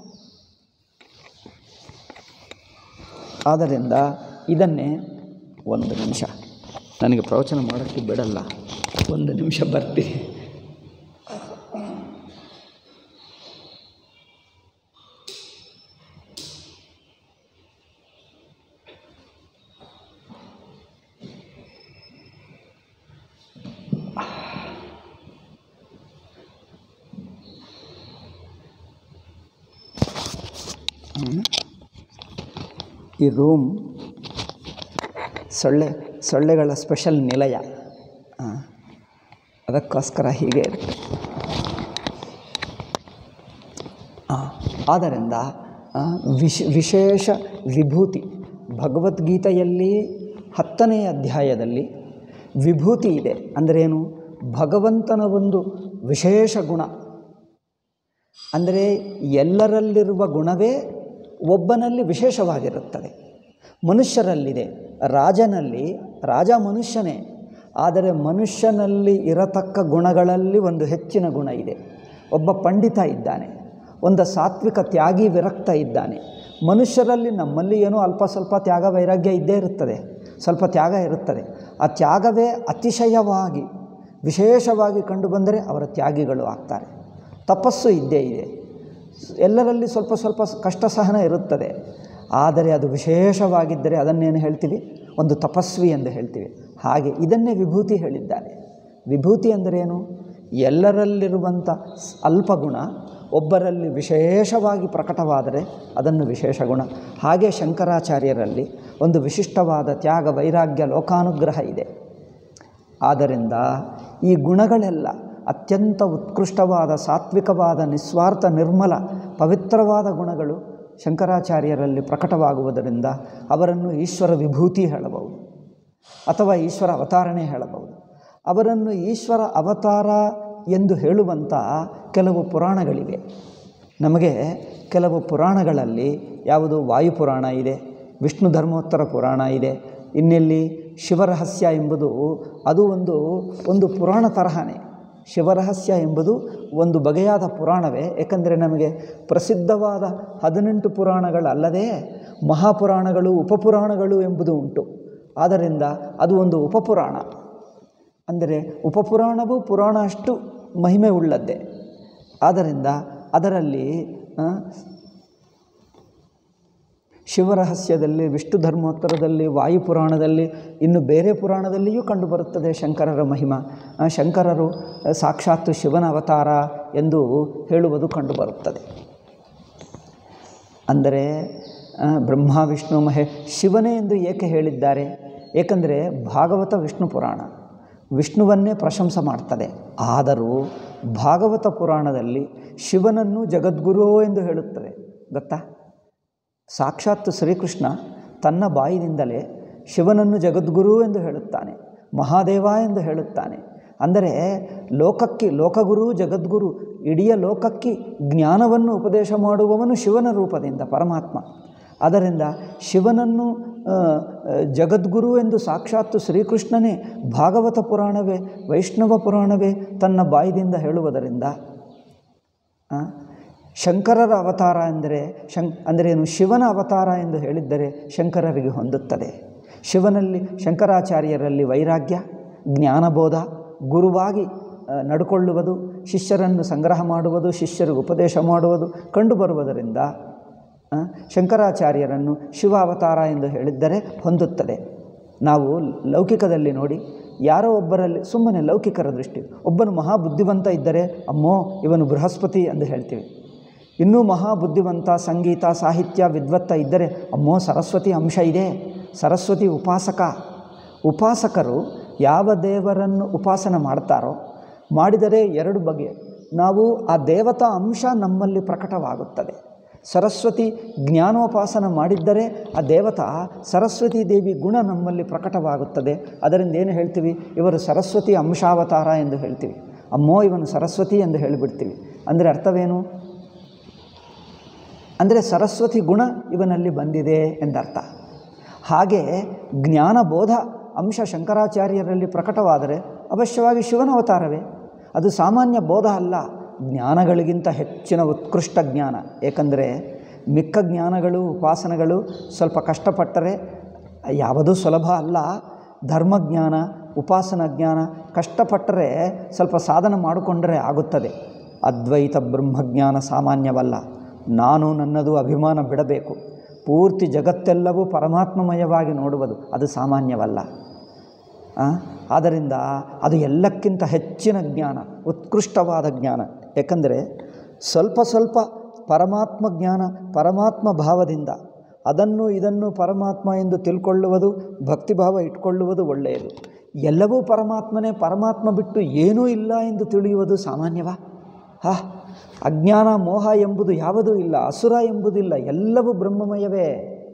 ಆದ್ದರಿಂದ ಇದನ್ನೇ ಒಂದು ನಿಮಿಷ ನನಗೆ ಪ್ರವಚನ ಮಾಡೋಕ್ಕೆ ಬಿಡಲ್ಲ ಒಂದು ನಿಮಿಷ ಬರ್ತೀನಿ ಈ ರೂಮ್ ಸೊಳ್ಳೆ ಸೊಳ್ಳೆಗಳ ಸ್ಪೆಷಲ್ ನಿಲಯ ಆ, ಅದಕ್ಕೋಸ್ಕರ ಹೀಗೆ ಇರುತ್ತೆ ಆ, ಆದ್ದರಿಂದ ಆ, ವಿಶ್ ವಿಶೇಷ ವಿಭೂತಿ ಭಗವದ್ಗೀತೆಯಲ್ಲಿ ಹತ್ತನೇ ಅಧ್ಯಾಯದಲ್ಲಿ ವಿಭೂತಿ ಇದೆ ಅಂದರೇನು ಭಗವಂತನ ಒಂದು ವಿಶೇಷ ಗುಣ ಅಂದರೆ ಎಲ್ಲರಲ್ಲಿರುವ ಗುಣವೇ ಒಬ್ಬನಲ್ಲಿ ವಿಶೇಷವಾಗಿರುತ್ತದೆ ಮನುಷ್ಯರಲ್ಲಿದೆ ರಾಜನಲ್ಲಿ ರಾಜ ಮನುಷ್ಯನೇ ಆದರೆ ಮನುಷ್ಯನಲ್ಲಿ ಇರತಕ್ಕ ಗುಣಗಳಲ್ಲಿ ಒಂದು ಹೆಚ್ಚಿನ ಗುಣ ಇದೆ ಒಬ್ಬ ಪಂಡಿತ ಇದ್ದಾನೆ ಒಂದು ಸಾತ್ವಿಕ ತ್ಯಾಗಿ ವಿರಕ್ತ ಇದ್ದಾನೆ ಮನುಷ್ಯರಲ್ಲಿ ನಮ್ಮಲ್ಲಿ ಏನೋ ಅಲ್ಪ ಸ್ವಲ್ಪ ತ್ಯಾಗ ವೈರಾಗ್ಯ ಇದ್ದೇ ಇರುತ್ತದೆ ಸ್ವಲ್ಪ ತ್ಯಾಗ ಇರುತ್ತದೆ ಆ ತ್ಯಾಗವೇ ಅತಿಶಯವಾಗಿ ವಿಶೇಷವಾಗಿ ಕಂಡುಬಂದರೆ ಅವರ ತ್ಯಾಗಿಗಳು ಆಗ್ತಾರೆ ತಪಸ್ಸು ಇದ್ದೇ ಇದೆ ಎಲ್ಲರಲ್ಲಿ ಸ್ವಲ್ಪ ಸ್ವಲ್ಪ ಕಷ್ಟ ಸಹನ ಇರುತ್ತದೆ ಆದರೆ ಅದು ವಿಶೇಷವಾಗಿದ್ದರೆ ಅದನ್ನೇನು ಹೇಳ್ತೀವಿ ಒಂದು ತಪಸ್ವಿ ಎಂದು ಹೇಳ್ತೀವಿ ಹಾಗೆ ಇದನ್ನೇ ವಿಭೂತಿ ಹೇಳಿದ್ದಾರೆ ವಿಭೂತಿ ಅಂದರೇನು ಎಲ್ಲರಲ್ಲಿರುವಂಥ ಸ್- ಅಲ್ಪ ಗುಣ ಒಬ್ಬರಲ್ಲಿ ವಿಶೇಷವಾಗಿ ಪ್ರಕಟವಾದರೆ ಅದನ್ನು ವಿಶೇಷ ಗುಣ ಹಾಗೆ ಶಂಕರಾಚಾರ್ಯರಲ್ಲಿ ಒಂದು ವಿಶಿಷ್ಟವಾದ ತ್ಯಾಗ ವೈರಾಗ್ಯ ಲೋಕಾನುಗ್ರಹ ಇದೆ ಆದ್ದರಿಂದ ಈ ಗುಣಗಳೆಲ್ಲ ಅತ್ಯಂತ ಉತ್ಕೃಷ್ಟವಾದ ಸಾತ್ವಿಕವಾದ ನಿಸ್ವಾರ್ಥ ನಿರ್ಮಲ ಪವಿತ್ರವಾದ ಗುಣಗಳು ಶಂಕರಾಚಾರ್ಯರಲ್ಲಿ ಪ್ರಕಟವಾಗುವುದರಿಂದ ಅವರನ್ನು ಈಶ್ವರ ವಿಭೂತಿ ಹೇಳಬಹುದು ಅಥವಾ ಈಶ್ವರ ಅವತಾರನೇ ಹೇಳಬಹುದು ಅವರನ್ನು ಈಶ್ವರ ಅವತಾರ ಎಂದು ಹೇಳುವಂಥ ಕೆಲವು ಪುರಾಣಗಳಿವೆ ನಮಗೆ ಕೆಲವು ಪುರಾಣಗಳಲ್ಲಿ ಯಾವುದು ವಾಯುಪುರಾಣ ಇದೆ ವಿಷ್ಣು ಧರ್ಮೋತ್ತರ ಪುರಾಣ ಇದೆ ಇನ್ನೆಲ್ಲಿ ಶಿವರಹಸ್ಯ ಎಂಬುದು ಅದು ಒಂದು ಒಂದು ಪುರಾಣ ತರಹನೇ ಶಿವರಹಸ್ಯ ಎಂಬುದು ಒಂದು ಬಗೆಯಾದ ಪುರಾಣವೇ ಏಕೆಂದರೆ ನಮಗೆ ಪ್ರಸಿದ್ಧವಾದ ಹದಿನೆಂಟು ಪುರಾಣಗಳಲ್ಲದೆ ಮಹಾಪುರಾಣಗಳು ಉಪಪುರಾಣಗಳು ಎಂಬುದು ಉಂಟು ಆದ್ದರಿಂದ ಅದು ಒಂದು ಉಪಪುರಾಣ ಅಂದರೆ ಉಪಪುರಾಣವು ಪುರಾಣ ಅಷ್ಟು ಮಹಿಮೆ ಉಳ್ಳದ್ದೇ ಆದ್ದರಿಂದ ಅದರಲ್ಲಿ ಆ, ಶಿವರಹಸ್ಯದಲ್ಲಿ ವಿಷ್ಣು ಧರ್ಮೋತ್ತರದಲ್ಲಿ ವಾಯುಪುರಾಣದಲ್ಲಿ ಇನ್ನು ಬೇರೆ ಪುರಾಣದಲ್ಲಿಯೂ ಕಂಡುಬರುತ್ತದೆ ಶಂಕರರ ಮಹಿಮ ಆ, ಶಂಕರರು ಆ, ಸಾಕ್ಷಾತ್ತು ಶಿವನ ಅವತಾರ ಎಂದು ಹೇಳುವುದು ಕಂಡುಬರುತ್ತದೆ ಅಂದರೆ ಆ, ಬ್ರಹ್ಮ ವಿಷ್ಣು ಮಹೇ ಶಿವನೇ ಎಂದು ಏಕೆ ಹೇಳಿದ್ದಾರೆ ಏಕೆಂದರೆ ಭಾಗವತ ವಿಷ್ಣು ಪುರಾಣ ವಿಷ್ಣುವನ್ನೇ ಪ್ರಶಂಸೆ ಮಾಡ್ತದೆ ಆದರೂ ಭಾಗವತ ಪುರಾಣದಲ್ಲಿ ಶಿವನನ್ನು ಜಗದ್ಗುರು ಎಂದು ಹೇಳುತ್ತದೆ ಗೊತ್ತಾ ಸಾಕ್ಷಾತ್ ಶ್ರೀಕೃಷ್ಣ ತನ್ನ ಬಾಯಿನಿಂದಲೇ ಶಿವನನ್ನು ಜಗದ್ಗುರು ಎಂದು ಹೇಳುತ್ತಾನೆ ಮಹಾದೇವ ಎಂದು ಹೇಳುತ್ತಾನೆ ಅಂದರೆ ಲೋಕಕ್ಕೆ ಲೋಕಗುರು ಜಗದ್ಗುರು ಇಡೀ ಲೋಕಕ್ಕೆ ಜ್ಞಾನವನ್ನು ಉಪದೇಶ ಮಾಡುವವನು ಶಿವನ ರೂಪದಿಂದ ಪರಮಾತ್ಮ ಅದರಿಂದ ಶಿವನನ್ನು ಆ, ಆ, ಜಗದ್ಗುರು ಎಂದು ಸಾಕ್ಷಾತ್ತು ಶ್ರೀಕೃಷ್ಣನೇ ಭಾಗವತ ಪುರಾಣವೇ ವೈಷ್ಣವ ಪುರಾಣವೇ ತನ್ನ ಬಾಯಿದಿಂದ ಹೇಳುವುದರಿಂದ ಆ, ಶಂಕರರ ಅವತಾರ ಎಂದರೆ ಶಂ ಅಂದರೇನು ಶಿವನ ಅವತಾರ ಎಂದು ಹೇಳಿದ್ದರೆ ಶಂಕರರಿಗೆ ಹೊಂದುತ್ತದೆ ಶಿವನಲ್ಲಿ ಶಂಕರಾಚಾರ್ಯರಲ್ಲಿ ವೈರಾಗ್ಯ ಜ್ಞಾನಬೋಧ ಗುರುವಾಗಿ ಆ, ನಡ್ಕೊಳ್ಳುವುದು ಶಿಷ್ಯರನ್ನು ಸಂಗ್ರಹ ಮಾಡುವುದು ಶಿಷ್ಯರಿಗೆ ಉಪದೇಶ ಮಾಡುವುದು ಕಂಡುಬರುವುದರಿಂದ ಆ, ಶಂಕರಾಚಾರ್ಯರನ್ನು ಶಿವ ಅವತಾರ ಎಂದು ಹೇಳಿದ್ದರೆ ಹೊಂದುತ್ತದೆ ನಾವು ಲೌಕಿಕದಲ್ಲಿ ನೋಡಿ ಯಾರೋ ಒಬ್ಬರಲ್ಲಿ ಸುಮ್ಮನೆ ಲೌಕಿಕರ ದೃಷ್ಟಿ ಒಬ್ಬನು ಮಹಾಬುದ್ಧಿವಂತ ಇದ್ದರೆ ಅಮ್ಮೋ ಇವನು ಬೃಹಸ್ಪತಿ ಎಂದು ಹೇಳ್ತೀವಿ ಇನ್ನೂ ಮಹಾಬುದ್ಧಿವಂತ ಸಂಗೀತ ಸಾಹಿತ್ಯ ವಿದ್ವತ್ತ ಇದ್ದರೆ ಅಮ್ಮೋ ಸರಸ್ವತಿ ಅಂಶ ಇದೆ ಸರಸ್ವತಿ ಉಪಾಸಕ ಉಪಾಸಕರು ಯಾವ ದೇವರನ್ನು ಉಪಾಸನ ಮಾಡ್ತಾರೋ ಮಾಡಿದರೆ ಎರಡು ಬಗೆ ನಾವು ಆ ದೇವತಾ ಅಂಶ ನಮ್ಮಲ್ಲಿ ಪ್ರಕಟವಾಗುತ್ತದೆ ಸರಸ್ವತಿ ಜ್ಞಾನೋಪಾಸನ ಮಾಡಿದ್ದರೆ ಆ ದೇವತಾ ಸರಸ್ವತಿ ದೇವಿ ಗುಣ ನಮ್ಮಲ್ಲಿ ಪ್ರಕಟವಾಗುತ್ತದೆ ಅದರಿಂದ ಏನು ಹೇಳ್ತೀವಿ ಇವರು ಸರಸ್ವತಿ ಅಂಶಾವತಾರ ಎಂದು ಹೇಳ್ತೀವಿ ಅಮ್ಮೋ ಇವನು ಸರಸ್ವತಿ ಎಂದು ಹೇಳಿಬಿಡ್ತೀವಿ ಅಂದರೆ ಅರ್ಥವೇನು ಅಂದರೆ ಸರಸ್ವತಿ ಗುಣ ಇವನಲ್ಲಿ ಬಂದಿದೆ ಎಂದರ್ಥ ಹಾಗೆ ಜ್ಞಾನಬೋಧ ಅಂಶ ಶಂಕರಾಚಾರ್ಯರಲ್ಲಿ ಪ್ರಕಟವಾದರೆ ಅವಶ್ಯವಾಗಿ ಶಿವನ ಅವತಾರವೇ ಅದು ಸಾಮಾನ್ಯ ಬೋಧ ಅಲ್ಲ ಜ್ಞಾನಗಳಿಗಿಂತ ಹೆಚ್ಚಿನ ಉತ್ಕೃಷ್ಟ ಜ್ಞಾನ ಏಕೆಂದರೆ ಮಿಕ್ಕ ಜ್ಞಾನಗಳು ಉಪಾಸನೆಗಳು ಸ್ವಲ್ಪ ಕಷ್ಟಪಟ್ಟರೆ ಯಾವುದೂ ಸುಲಭ ಅಲ್ಲ ಧರ್ಮಜ್ಞಾನ ಉಪಾಸನ ಜ್ಞಾನ ಕಷ್ಟಪಟ್ಟರೆ ಸ್ವಲ್ಪ ಸಾಧನ ಮಾಡಿಕೊಂಡರೆ ಆಗುತ್ತದೆ ಅದ್ವೈತ ಬ್ರಹ್ಮಜ್ಞಾನ ಸಾಮಾನ್ಯವಲ್ಲ ನಾನು ನನ್ನದು ಅಭಿಮಾನ ಬಿಡಬೇಕು ಪೂರ್ತಿ ಜಗತ್ತೆಲ್ಲವೂ ಪರಮಾತ್ಮಮಯವಾಗಿ ನೋಡುವುದು ಅದು ಸಾಮಾನ್ಯವಲ್ಲ ಆ? ಆದ್ದರಿಂದ ಅದು ಎಲ್ಲಕ್ಕಿಂತ ಹೆಚ್ಚಿನ ಜ್ಞಾನ ಉತ್ಕೃಷ್ಟವಾದ ಜ್ಞಾನ ಏಕೆಂದರೆ ಸ್ವಲ್ಪ ಸ್ವಲ್ಪ ಪರಮಾತ್ಮ ಜ್ಞಾನ ಪರಮಾತ್ಮ ಭಾವದಿಂದ ಅದನ್ನು ಇದನ್ನು ಪರಮಾತ್ಮ ಎಂದು ತಿಳ್ಕೊಳ್ಳುವುದು ಭಕ್ತಿಭಾವ ಇಟ್ಕೊಳ್ಳುವುದು ಒಳ್ಳೆಯದು ಎಲ್ಲವೂ ಪರಮಾತ್ಮನೇ ಪರಮಾತ್ಮ ಬಿಟ್ಟು ಏನೂ ಇಲ್ಲ ಎಂದು ತಿಳಿಯುವುದು ಸಾಮಾನ್ಯವಾ ಹಾ ಅಜ್ಞಾನ ಮೋಹ ಎಂಬುದು ಯಾವುದೂ ಇಲ್ಲ ಅಸುರ ಎಂಬುದಿಲ್ಲ ಎಲ್ಲವೂ ಬ್ರಹ್ಮಮಯವೇ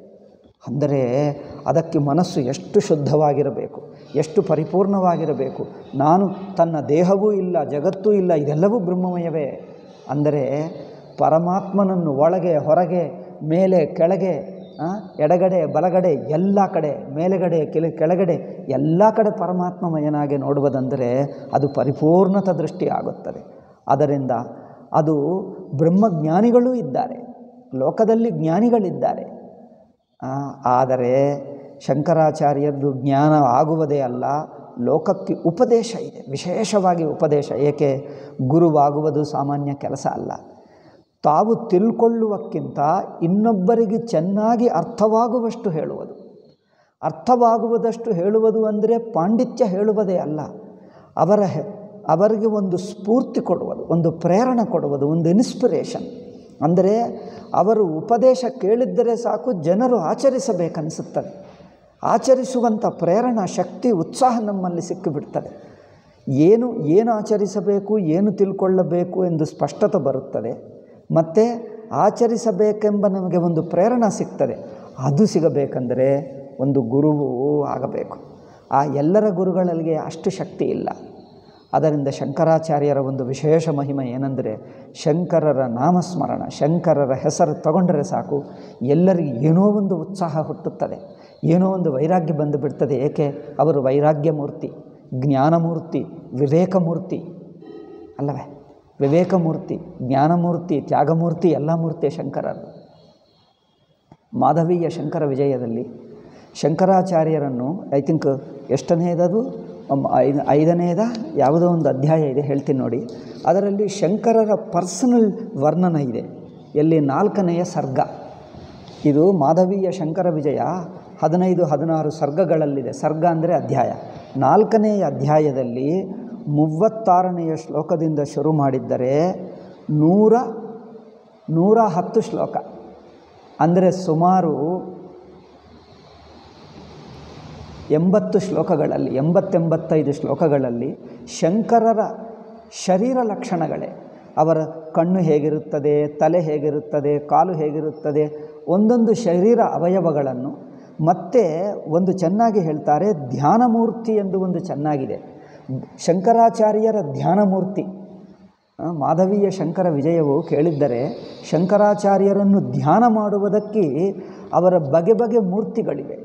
ಅಂದರೆ ಅದಕ್ಕೆ ಮನಸ್ಸು ಎಷ್ಟು ಶುದ್ಧವಾಗಿರಬೇಕು ಎಷ್ಟು ಪರಿಪೂರ್ಣವಾಗಿರಬೇಕು ನಾನು ತನ್ನ ದೇಹವೂ ಇಲ್ಲ ಜಗತ್ತೂ ಇಲ್ಲ ಇದೆಲ್ಲವೂ ಬ್ರಹ್ಮಮಯವೇ ಅಂದರೆ ಪರಮಾತ್ಮನನ್ನು ಒಳಗೆ ಹೊರಗೆ ಮೇಲೆ ಕೆಳಗೆ ಆ, ಎಡಗಡೆ ಬಲಗಡೆ ಎಲ್ಲ ಕಡೆ ಮೇಲೆಗಡೆ ಕೆಲ ಕೆಳಗಡೆ ಎಲ್ಲ ಕಡೆ ಪರಮಾತ್ಮಮಯನಾಗಿ ನೋಡುವುದಂದರೆ ಅದು ಪರಿಪೂರ್ಣತ ದೃಷ್ಟಿ ಆಗುತ್ತದೆ ಅದರಿಂದ ಅದು ಬ್ರಹ್ಮಜ್ಞಾನಿಗಳೂ ಇದ್ದಾರೆ ಲೋಕದಲ್ಲಿ ಜ್ಞಾನಿಗಳಿದ್ದಾರೆ ಆ, ಆದರೆ ಶಂಕರಾಚಾರ್ಯರದು ಜ್ಞಾನ ಆಗುವುದೇ ಅಲ್ಲ ಲೋಕಕ್ಕೆ ಉಪದೇಶ ಇದೆ ವಿಶೇಷವಾಗಿ ಉಪದೇಶ ಏಕೆ ಗುರುವಾಗುವುದು ಸಾಮಾನ್ಯ ಕೆಲಸ ಅಲ್ಲ ತಾವು ತಿಳ್ಕೊಳ್ಳುವಕ್ಕಿಂತ ಇನ್ನೊಬ್ಬರಿಗೆ ಚೆನ್ನಾಗಿ ಅರ್ಥವಾಗುವಷ್ಟು ಹೇಳುವುದು ಅರ್ಥವಾಗುವುದಷ್ಟು ಹೇಳುವುದು ಅಂದರೆ ಪಾಂಡಿತ್ಯ ಹೇಳುವುದೇ ಅಲ್ಲ ಅವರ ಹೆ- ಅವರಿಗೆ ಒಂದು ಸ್ಫೂರ್ತಿ ಕೊಡುವುದು ಒಂದು ಪ್ರೇರಣೆ ಕೊಡುವುದು ಒಂದು ಇನ್ಸ್ಪಿರೇಷನ್ ಅಂದರೆ ಅವರು ಉಪದೇಶ ಕೇಳಿದ್ದರೆ ಸಾಕು ಜನರು ಆಚರಿಸಬೇಕನ್ನಿಸುತ್ತದೆ ಆಚರಿಸುವಂಥ ಪ್ರೇರಣಾ ಶಕ್ತಿ ಉತ್ಸಾಹ ನಮ್ಮಲ್ಲಿ ಸಿಕ್ಕಿಬಿಡ್ತದೆ ಏನು ಏನು ಆಚರಿಸಬೇಕು ಏನು ತಿಳ್ಕೊಳ್ಳಬೇಕು ಎಂದು ಸ್ಪಷ್ಟತೆ ಬರುತ್ತದೆ ಮತ್ತು ಆಚರಿಸಬೇಕೆಂಬ ನಮಗೆ ಒಂದು ಪ್ರೇರಣೆ ಸಿಗ್ತದೆ ಅದು ಸಿಗಬೇಕೆಂದರೆ ಒಂದು ಗುರುವು ಆಗಬೇಕು ಆ ಎಲ್ಲರ ಗುರುಗಳಿಗೆ ಅಷ್ಟು ಶಕ್ತಿ ಇಲ್ಲ ಅದರಿಂದ ಶಂಕರಾಚಾರ್ಯರ ಒಂದು ವಿಶೇಷ ಮಹಿಮೆ ಏನೆಂದರೆ ಶಂಕರರ ನಾಮಸ್ಮರಣ ಶಂಕರರ ಹೆಸರು ತಗೊಂಡರೆ ಸಾಕು ಎಲ್ಲರಿಗೂ ಏನೋ ಒಂದು ಉತ್ಸಾಹ ಹುಟ್ಟುತ್ತದೆ ಏನೋ ಒಂದು ವೈರಾಗ್ಯ ಬಂದು ಬಿಡ್ತದೆ ಏಕೆ ಅವರು ವೈರಾಗ್ಯ ಮೂರ್ತಿ ಜ್ಞಾನಮೂರ್ತಿ ವಿವೇಕಮೂರ್ತಿ ಅಲ್ಲವೇ ವಿವೇಕಮೂರ್ತಿ ಜ್ಞಾನಮೂರ್ತಿ ತ್ಯಾಗಮೂರ್ತಿ ಎಲ್ಲ ಮೂರ್ತಿ ಶಂಕರರು ಮಾಧವೀಯ ಶಂಕರ ವಿಜಯದಲ್ಲಿ ಶಂಕರಾಚಾರ್ಯರನ್ನು ಐ ಥಿಂಕ್ ಎಷ್ಟನೇದದು ಅಮ್- ಐದು ಐದನೇದ ಯಾವುದೋ ಒಂದು ಅಧ್ಯಾಯ ಇದೆ ಹೇಳ್ತೀನಿ ನೋಡಿ ಅದರಲ್ಲಿ ಶಂಕರರ ಪರ್ಸನಲ್ ವರ್ಣನ ಇದೆ ಎಲ್ಲಿ ನಾಲ್ಕನೆಯ ಸರ್ಗ ಇದು ಮಾಧವೀಯ ಶಂಕರ ವಿಜಯ ಹದಿನೈದು ಹದಿನಾರು ಸರ್ಗಗಳಲ್ಲಿದೆ ಸರ್ಗ ಅಂದರೆ ಅಧ್ಯಾಯ ನಾಲ್ಕನೆಯ ಅಧ್ಯಾಯದಲ್ಲಿ ಮೂವತ್ತಾರನೆಯ ಶ್ಲೋಕದಿಂದ ಶುರು ಮಾಡಿದ್ದರೆ ನೂರ ನೂರ ಹತ್ತು ಶ್ಲೋಕ ಅಂದರೆ ಸುಮಾರು ಎಂಬತ್ತು ಶ್ಲೋಕಗಳಲ್ಲಿ ಎಂಬತ್ತೆಂಬತ್ತೈದು ಶ್ಲೋಕಗಳಲ್ಲಿ ಶಂಕರರ ಶರೀರ ಲಕ್ಷಣಗಳೇ ಅವರ ಕಣ್ಣು ಹೇಗಿರುತ್ತದೆ ತಲೆ ಹೇಗಿರುತ್ತದೆ ಕಾಲು ಹೇಗಿರುತ್ತದೆ ಒಂದೊಂದು ಶರೀರ ಅವಯವಗಳನ್ನು ಮತ್ತೆ ಒಂದು ಚೆನ್ನಾಗಿ ಹೇಳ್ತಾರೆ ಧ್ಯಾನಮೂರ್ತಿ ಎಂದು ಒಂದು ಚೆನ್ನಾಗಿದೆ ಶಂಕರಾಚಾರ್ಯರ ಧ್ಯಾನಮೂರ್ತಿ ಆ, ಮಾಧವೀಯ ಶಂಕರ ವಿಜಯವು ಕೇಳಿದ್ದರೆ ಶಂಕರಾಚಾರ್ಯರನ್ನು ಧ್ಯಾನ ಮಾಡುವುದಕ್ಕೆ ಅವರ ಬಗೆ ಬಗೆ ಮೂರ್ತಿಗಳಿವೆ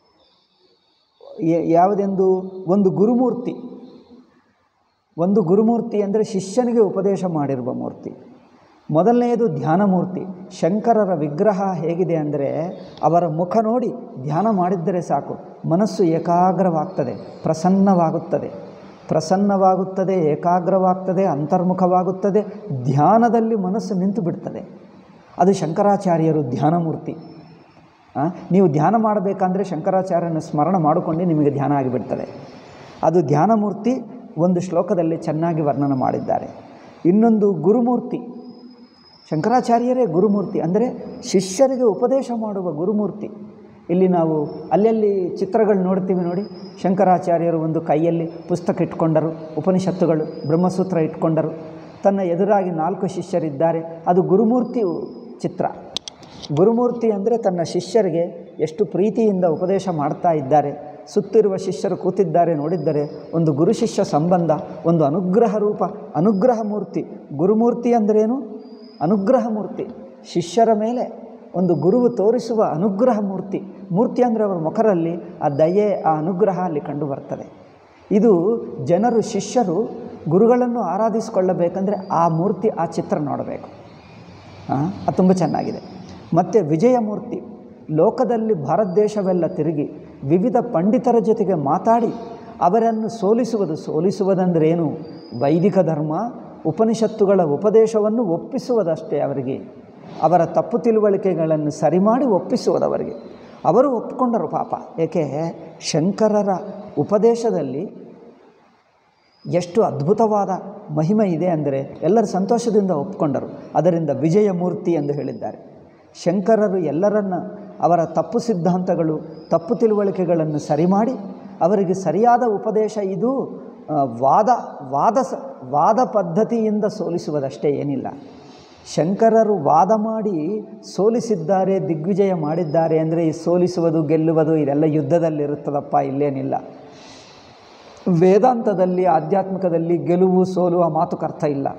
ಯ- ಯಾವುದೆಂದು ಒಂದು ಗುರುಮೂರ್ತಿ ಒಂದು ಗುರುಮೂರ್ತಿ ಅಂದರೆ ಶಿಷ್ಯನಿಗೆ ಉಪದೇಶ ಮಾಡಿರುವ ಮೂರ್ತಿ ಮೊದಲನೆಯದು ಧ್ಯಾನಮೂರ್ತಿ ಶಂಕರರ ವಿಗ್ರಹ ಹೇಗಿದೆ ಅಂದರೆ ಅವರ ಮುಖ ನೋಡಿ ಧ್ಯಾನ ಮಾಡಿದ್ದರೆ ಸಾಕು ಮನಸ್ಸು ಏಕಾಗ್ರವಾಗ್ತದೆ ಪ್ರಸನ್ನವಾಗುತ್ತದೆ ಪ್ರಸನ್ನವಾಗುತ್ತದೆ ಏಕಾಗ್ರವಾಗ್ತದೆ ಅಂತರ್ಮುಖವಾಗುತ್ತದೆ ಧ್ಯಾನದಲ್ಲಿ ಮನಸ್ಸು ನಿಂತು ಬಿಡ್ತದೆ ಅದು ಶಂಕರಾಚಾರ್ಯರು ಧ್ಯಾನಮೂರ್ತಿ ಆ, ನೀವು ಧ್ಯಾನ ಮಾಡಬೇಕಂದ್ರೆ ಶಂಕರಾಚಾರ್ಯನ ಸ್ಮರಣ ಮಾಡಿಕೊಂಡು ನಿಮಗೆ ಧ್ಯಾನ ಆಗಿಬಿಡ್ತದೆ ಅದು ಧ್ಯಾನಮೂರ್ತಿ ಒಂದು ಶ್ಲೋಕದಲ್ಲಿ ಚೆನ್ನಾಗಿ ವರ್ಣನ ಮಾಡಿದ್ದಾರೆ ಇನ್ನೊಂದು ಗುರುಮೂರ್ತಿ ಶಂಕರಾಚಾರ್ಯರೇ ಗುರುಮೂರ್ತಿ ಅಂದರೆ ಶಿಷ್ಯರಿಗೆ ಉಪದೇಶ ಮಾಡುವ ಗುರುಮೂರ್ತಿ ಇಲ್ಲಿ ನಾವು ಅಲ್ಲಲ್ಲಿ ಚಿತ್ರಗಳು ನೋಡ್ತೀವಿ ನೋಡಿ ಶಂಕರಾಚಾರ್ಯರು ಒಂದು ಕೈಯಲ್ಲಿ ಪುಸ್ತಕ ಇಟ್ಕೊಂಡರು ಉಪನಿಷತ್ತುಗಳು ಬ್ರಹ್ಮಸೂತ್ರ ಇಟ್ಕೊಂಡರು ತನ್ನ ಎದುರಾಗಿ ನಾಲ್ಕು ಶಿಷ್ಯರಿದ್ದಾರೆ ಅದು ಗುರುಮೂರ್ತಿ ಚಿತ್ರ ಗುರುಮೂರ್ತಿ ಅಂದರೆ ತನ್ನ ಶಿಷ್ಯರಿಗೆ ಎಷ್ಟು ಪ್ರೀತಿಯಿಂದ ಉಪದೇಶ ಮಾಡ್ತಾ ಇದ್ದಾರೆ ಸುತ್ತಿರುವ ಶಿಷ್ಯರು ಕೂತಿದ್ದಾರೆ ನೋಡಿದ್ದರೆ ಒಂದು ಗುರು ಶಿಷ್ಯ ಸಂಬಂಧ ಒಂದು ಅನುಗ್ರಹ ರೂಪ ಅನುಗ್ರಹ ಮೂರ್ತಿ ಗುರುಮೂರ್ತಿ ಅಂದ್ರೇನು ಅನುಗ್ರಹ ಮೂರ್ತಿ ಶಿಷ್ಯರ ಮೇಲೆ ಒಂದು ಗುರುವು ತೋರಿಸುವ ಅನುಗ್ರಹ ಮೂರ್ತಿ ಮೂರ್ತಿ ಅಂದರೆ ಅವರ ಮುಖರಲ್ಲಿ ಆ ದಯೆ ಆ ಅನುಗ್ರಹ ಅಲ್ಲಿ ಕಂಡು ಬರ್ತದೆ ಇದು ಜನರು ಶಿಷ್ಯರು ಗುರುಗಳನ್ನು ಆರಾಧಿಸಿಕೊಳ್ಳಬೇಕಂದ್ರೆ ಆ ಮೂರ್ತಿ ಆ ಚಿತ್ರ ನೋಡಬೇಕು ಹಾಂ ಅದು ತುಂಬ ಚೆನ್ನಾಗಿದೆ ಮತ್ತು ವಿಜಯಮೂರ್ತಿ ಲೋಕದಲ್ಲಿ ಭಾರತ ದೇಶವೆಲ್ಲ ತಿರುಗಿ ವಿವಿಧ ಪಂಡಿತರ ಜೊತೆಗೆ ಮಾತಾಡಿ ಅವರನ್ನು ಸೋಲಿಸುವುದು ಸೋಲಿಸುವುದಂದ್ರೇನು ವೈದಿಕ ಧರ್ಮ ಉಪನಿಷತ್ತುಗಳ ಉಪದೇಶವನ್ನು ಒಪ್ಪಿಸುವುದಷ್ಟೇ ಅವರಿಗೆ ಅವರ ತಪ್ಪು ತಿಳುವಳಿಕೆಗಳನ್ನು ಸರಿ ಮಾಡಿ ಒಪ್ಪಿಸುವುದವರಿಗೆ ಅವರು ಒಪ್ಪಿಕೊಂಡರು ಪಾಪ ಏಕೆ ಶಂಕರರ ಉಪದೇಶದಲ್ಲಿ ಎಷ್ಟು ಅದ್ಭುತವಾದ ಮಹಿಮೆ ಇದೆ ಅಂದರೆ ಎಲ್ಲರೂ ಸಂತೋಷದಿಂದ ಒಪ್ಪಿಕೊಂಡರು ಅದರಿಂದ ವಿಜಯಮೂರ್ತಿ ಎಂದು ಹೇಳಿದ್ದಾರೆ ಶಂಕರರು ಎಲ್ಲರನ್ನ ಅವರ ತಪ್ಪು ಸಿದ್ಧಾಂತಗಳು ತಪ್ಪು ತಿಳುವಳಿಕೆಗಳನ್ನು ಸರಿ ಮಾಡಿ ಅವರಿಗೆ ಸರಿಯಾದ ಉಪದೇಶ ಇದು ಆ, ವಾದ ವಾದ ಸ ವಾದ ಪದ್ಧತಿಯಿಂದ ಸೋಲಿಸುವುದಷ್ಟೇ ಏನಿಲ್ಲ ಶಂಕರರು ವಾದ ಮಾಡಿ ಸೋಲಿಸಿದ್ದಾರೆ ದಿಗ್ವಿಜಯ ಮಾಡಿದ್ದಾರೆ ಅಂದರೆ ಈ ಸೋಲಿಸುವುದು ಗೆಲ್ಲುವುದು ಇದೆಲ್ಲ ಯುದ್ಧದಲ್ಲಿರುತ್ತದಪ್ಪ ಇಲ್ಲೇನಿಲ್ಲ ವೇದಾಂತದಲ್ಲಿ ಆಧ್ಯಾತ್ಮಿಕದಲ್ಲಿ ಗೆಲುವು ಸೋಲುವ ಮಾತುಕ ಅರ್ಥ ಇಲ್ಲ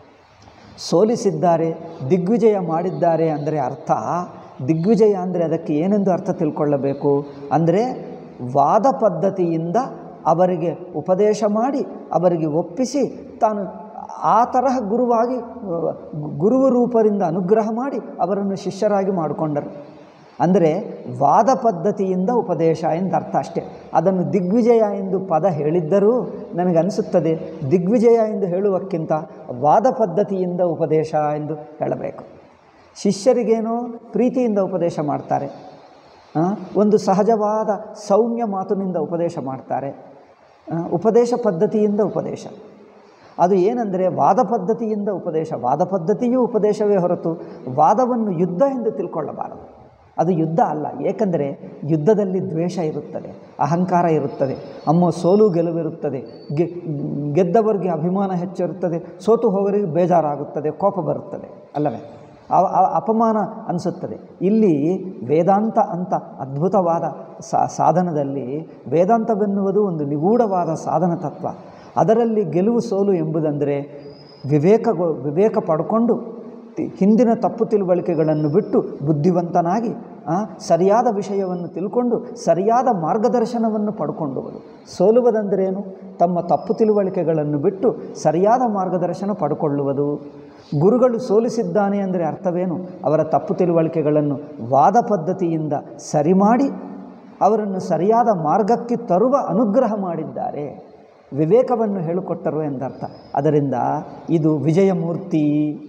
ಸೋಲಿಸಿದ್ದಾರೆ ದಿಗ್ವಿಜಯ ಮಾಡಿದ್ದಾರೆ ಅಂದರೆ ಅರ್ಥ ದಿಗ್ವಿಜಯ ಅಂದರೆ ಅದಕ್ಕೆ ಏನೆಂದು ಅರ್ಥ ತಿಳ್ಕೊಳ್ಳಬೇಕು ಅಂದರೆ ವಾದ ಪದ್ಧತಿಯಿಂದ ಅವರಿಗೆ ಉಪದೇಶ ಮಾಡಿ ಅವರಿಗೆ ಒಪ್ಪಿಸಿ ತಾನು ಆ ತರಹ ಗುರುವಾಗಿ ಅಹ್, ಗುರುವ ರೂಪರಿಂದ ಅನುಗ್ರಹ ಮಾಡಿ ಅವರನ್ನು ಶಿಷ್ಯರಾಗಿ ಮಾಡಿಕೊಂಡರು ಅಂದರೆ ವಾದ ಪದ್ಧತಿಯಿಂದ ಉಪದೇಶ ಎಂದು ಅರ್ಥ ಅಷ್ಟೇ ಅದನ್ನು ದಿಗ್ವಿಜಯ ಎಂದು ಪದ ಹೇಳಿದ್ದರೂ ನನಗನ್ನಿಸುತ್ತದೆ ದಿಗ್ವಿಜಯ ಎಂದು ಹೇಳುವಕ್ಕಿಂತ ವಾದ ಪದ್ಧತಿಯಿಂದ ಉಪದೇಶ ಎಂದು ಹೇಳಬೇಕು ಶಿಷ್ಯರಿಗೇನೋ ಪ್ರೀತಿಯಿಂದ ಉಪದೇಶ ಮಾಡ್ತಾರೆ ಆ, ಒಂದು ಸಹಜವಾದ ಸೌಮ್ಯ ಮಾತಿನಿಂದ ಉಪದೇಶ ಮಾಡ್ತಾರೆ ಆ, ಉಪದೇಶ ಪದ್ಧತಿಯಿಂದ ಉಪದೇಶ ಅದು ಏನಂದರೆ ವಾದ ಪದ್ಧತಿಯಿಂದ ಉಪದೇಶ ವಾದ ಪದ್ಧತಿಯೂ ಉಪದೇಶವೇ ಹೊರತು ವಾದವನ್ನು ಯುದ್ಧ ಎಂದು ತಿಳ್ಕೊಳ್ಳಬಾರದು ಅದು ಯುದ್ಧ ಅಲ್ಲ ಏಕೆಂದರೆ ಯುದ್ಧದಲ್ಲಿ ದ್ವೇಷ ಇರುತ್ತದೆ ಅಹಂಕಾರ ಇರುತ್ತದೆ ಅಮ್ಮ ಸೋಲು ಗೆಲುವಿರುತ್ತದೆ ಗೆ ಗೆದ್ದವರಿಗೆ ಅಭಿಮಾನ ಹೆಚ್ಚಿರುತ್ತದೆ ಸೋತು ಹೋಗೋರಿಗೆ ಬೇಜಾರಾಗುತ್ತದೆ ಕೋಪ ಬರುತ್ತದೆ ಅಲ್ಲವೇ ಅವ- ಅವ- ಅಪಮಾನ ಅನಿಸುತ್ತದೆ ಇಲ್ಲಿ ವೇದಾಂತ ಅಂತ ಅದ್ಭುತವಾದ ಸಾ ಸಾಧನದಲ್ಲಿ ವೇದಾಂತವೆನ್ನುವುದು ಒಂದು ನಿಗೂಢವಾದ ಸಾಧನ ತತ್ವ ಅದರಲ್ಲಿ ಗೆಲುವು ಸೋಲು ಎಂಬುದಂದರೆ ವಿವೇಕಗೊ ವಿವೇಕ ಪಡ್ಕೊಂಡು ತಿ- ಹಿಂದಿನ ತಪ್ಪು ತಿಳುವಳಿಕೆಗಳನ್ನು ಬಿಟ್ಟು ಬುದ್ಧಿವಂತನಾಗಿ ಆ, ಸರಿಯಾದ ವಿಷಯವನ್ನು ತಿಳ್ಕೊಂಡು ಸರಿಯಾದ ಮಾರ್ಗದರ್ಶನವನ್ನು ಪಡ್ಕೊಂಡುವುದು ಸೋಲುವುದಂದರೇನು ತಮ್ಮ ತಪ್ಪು ತಿಳುವಳಿಕೆಗಳನ್ನು ಬಿಟ್ಟು ಸರಿಯಾದ ಮಾರ್ಗದರ್ಶನ ಪಡ್ಕೊಳ್ಳುವುದು ಗುರುಗಳು ಸೋಲಿಸಿದ್ದಾನೆ ಅಂದರೆ ಅರ್ಥವೇನು ಅವರ ತಪ್ಪು ತಿಳುವಳಿಕೆಗಳನ್ನು ವಾದ ಪದ್ಧತಿಯಿಂದ ಸರಿ ಮಾಡಿ ಅವರನ್ನು ಸರಿಯಾದ ಮಾರ್ಗಕ್ಕೆ ತರುವ ಅನುಗ್ರಹ ಮಾಡಿದ್ದಾರೆ ವಿವೇಕವನ್ನು ಹೇಳಿಕೊಟ್ಟರು ಎಂದರ್ಥ ಅದರಿಂದ ಇದು ವಿಜಯಮೂರ್ತಿ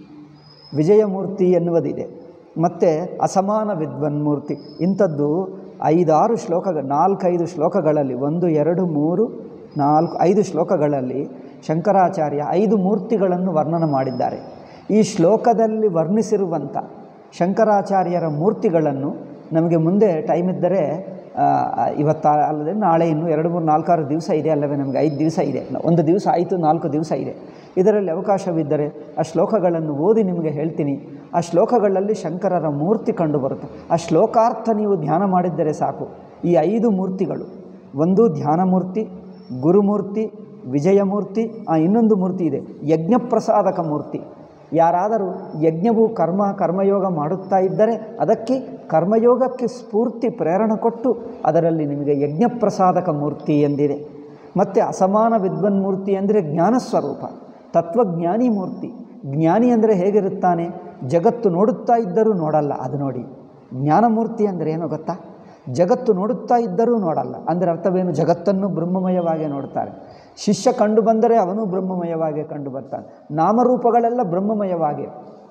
ವಿಜಯಮೂರ್ತಿ ಎನ್ನುವುದಿದೆ ಮತ್ತು ಅಸಮಾನ ವಿದ್ವನ್ಮೂರ್ತಿ ಇಂಥದ್ದು ಐದಾರು ಶ್ಲೋಕಗಳು ನಾಲ್ಕೈದು ಶ್ಲೋಕಗಳಲ್ಲಿ ಒಂದು ಎರಡು ಮೂರು ನಾಲ್ಕು ಐದು ಶ್ಲೋಕಗಳಲ್ಲಿ ಶಂಕರಾಚಾರ್ಯ ಐದು ಮೂರ್ತಿಗಳನ್ನು ವರ್ಣನ ಮಾಡಿದ್ದಾರೆ ಈ ಶ್ಲೋಕದಲ್ಲಿ ವರ್ಣಿಸಿರುವಂಥ ಶಂಕರಾಚಾರ್ಯರ ಮೂರ್ತಿಗಳನ್ನು ನಮಗೆ ಮುಂದೆ ಟೈಮ್ ಇದ್ದರೆ ಆ, ಇವತ್ತ ಅಲ್ಲದೆ ನಾಳೆ ಇನ್ನು ಎರಡು ಮೂರು ನಾಲ್ಕಾರು ದಿವಸ ಇದೆ ಅಲ್ಲವೇ ನಮಗೆ ಐದು ದಿವಸ ಇದೆ ಒಂದು ದಿವಸ ಆಯಿತು ನಾಲ್ಕು ದಿವಸ ಇದೆ ಇದರಲ್ಲಿ ಅವಕಾಶವಿದ್ದರೆ ಆ ಶ್ಲೋಕಗಳನ್ನು ಓದಿ ನಿಮಗೆ ಹೇಳ್ತೀನಿ ಆ ಶ್ಲೋಕಗಳಲ್ಲಿ ಶಂಕರರ ಮೂರ್ತಿ ಕಂಡುಬರುತ್ತೆ ಆ ಶ್ಲೋಕಾರ್ಥ ನೀವು ಧ್ಯಾನ ಮಾಡಿದ್ದರೆ ಸಾಕು ಈ ಐದು ಮೂರ್ತಿಗಳು ಒಂದು ಧ್ಯಾನ ಮೂರ್ತಿ ಗುರುಮೂರ್ತಿ ವಿಜಯಮೂರ್ತಿ ಆ ಇನ್ನೊಂದು ಮೂರ್ತಿ ಇದೆ ಯಜ್ಞಪ್ರಸಾದಕ ಮೂರ್ತಿ ಯಾರಾದರೂ ಯಜ್ಞವು ಕರ್ಮ ಕರ್ಮಯೋಗ ಮಾಡುತ್ತಾ ಇದ್ದರೆ ಅದಕ್ಕೆ ಕರ್ಮಯೋಗಕ್ಕೆ ಸ್ಫೂರ್ತಿ ಪ್ರೇರಣೆ ಕೊಟ್ಟು ಅದರಲ್ಲಿ ನಿಮಗೆ ಯಜ್ಞಪ್ರಸಾದಕ ಮೂರ್ತಿ ಎಂದಿದೆ ಮತ್ತು ಅಸಮಾನ ವಿದ್ವನ್ಮೂರ್ತಿ ಅಂದರೆ ಜ್ಞಾನಸ್ವರೂಪ ತತ್ವಜ್ಞಾನಿ ಮೂರ್ತಿ ಜ್ಞಾನಿ ಅಂದರೆ ಹೇಗಿರುತ್ತಾನೆ ಜಗತ್ತು ನೋಡುತ್ತಾ ಇದ್ದರೂ ನೋಡಲ್ಲ ಅದು ನೋಡಿ ಜ್ಞಾನಮೂರ್ತಿ ಅಂದರೆ ಏನು ಗೊತ್ತಾ ಜಗತ್ತು ನೋಡುತ್ತಾ ಇದ್ದರೂ ನೋಡಲ್ಲ ಅಂದರೆ ಅರ್ಥವೇನು ಜಗತ್ತನ್ನು ಬ್ರಹ್ಮಮಯವಾಗಿ ನೋಡ್ತಾರೆ ಶಿಷ್ಯ ಕಂಡು ಬಂದರೆ ಅವನು ಬ್ರಹ್ಮಮಯವಾಗಿ ಕಂಡು ಬರ್ತಾನೆ ನಾಮರೂಪಗಳೆಲ್ಲ ಬ್ರಹ್ಮಮಯವಾಗಿ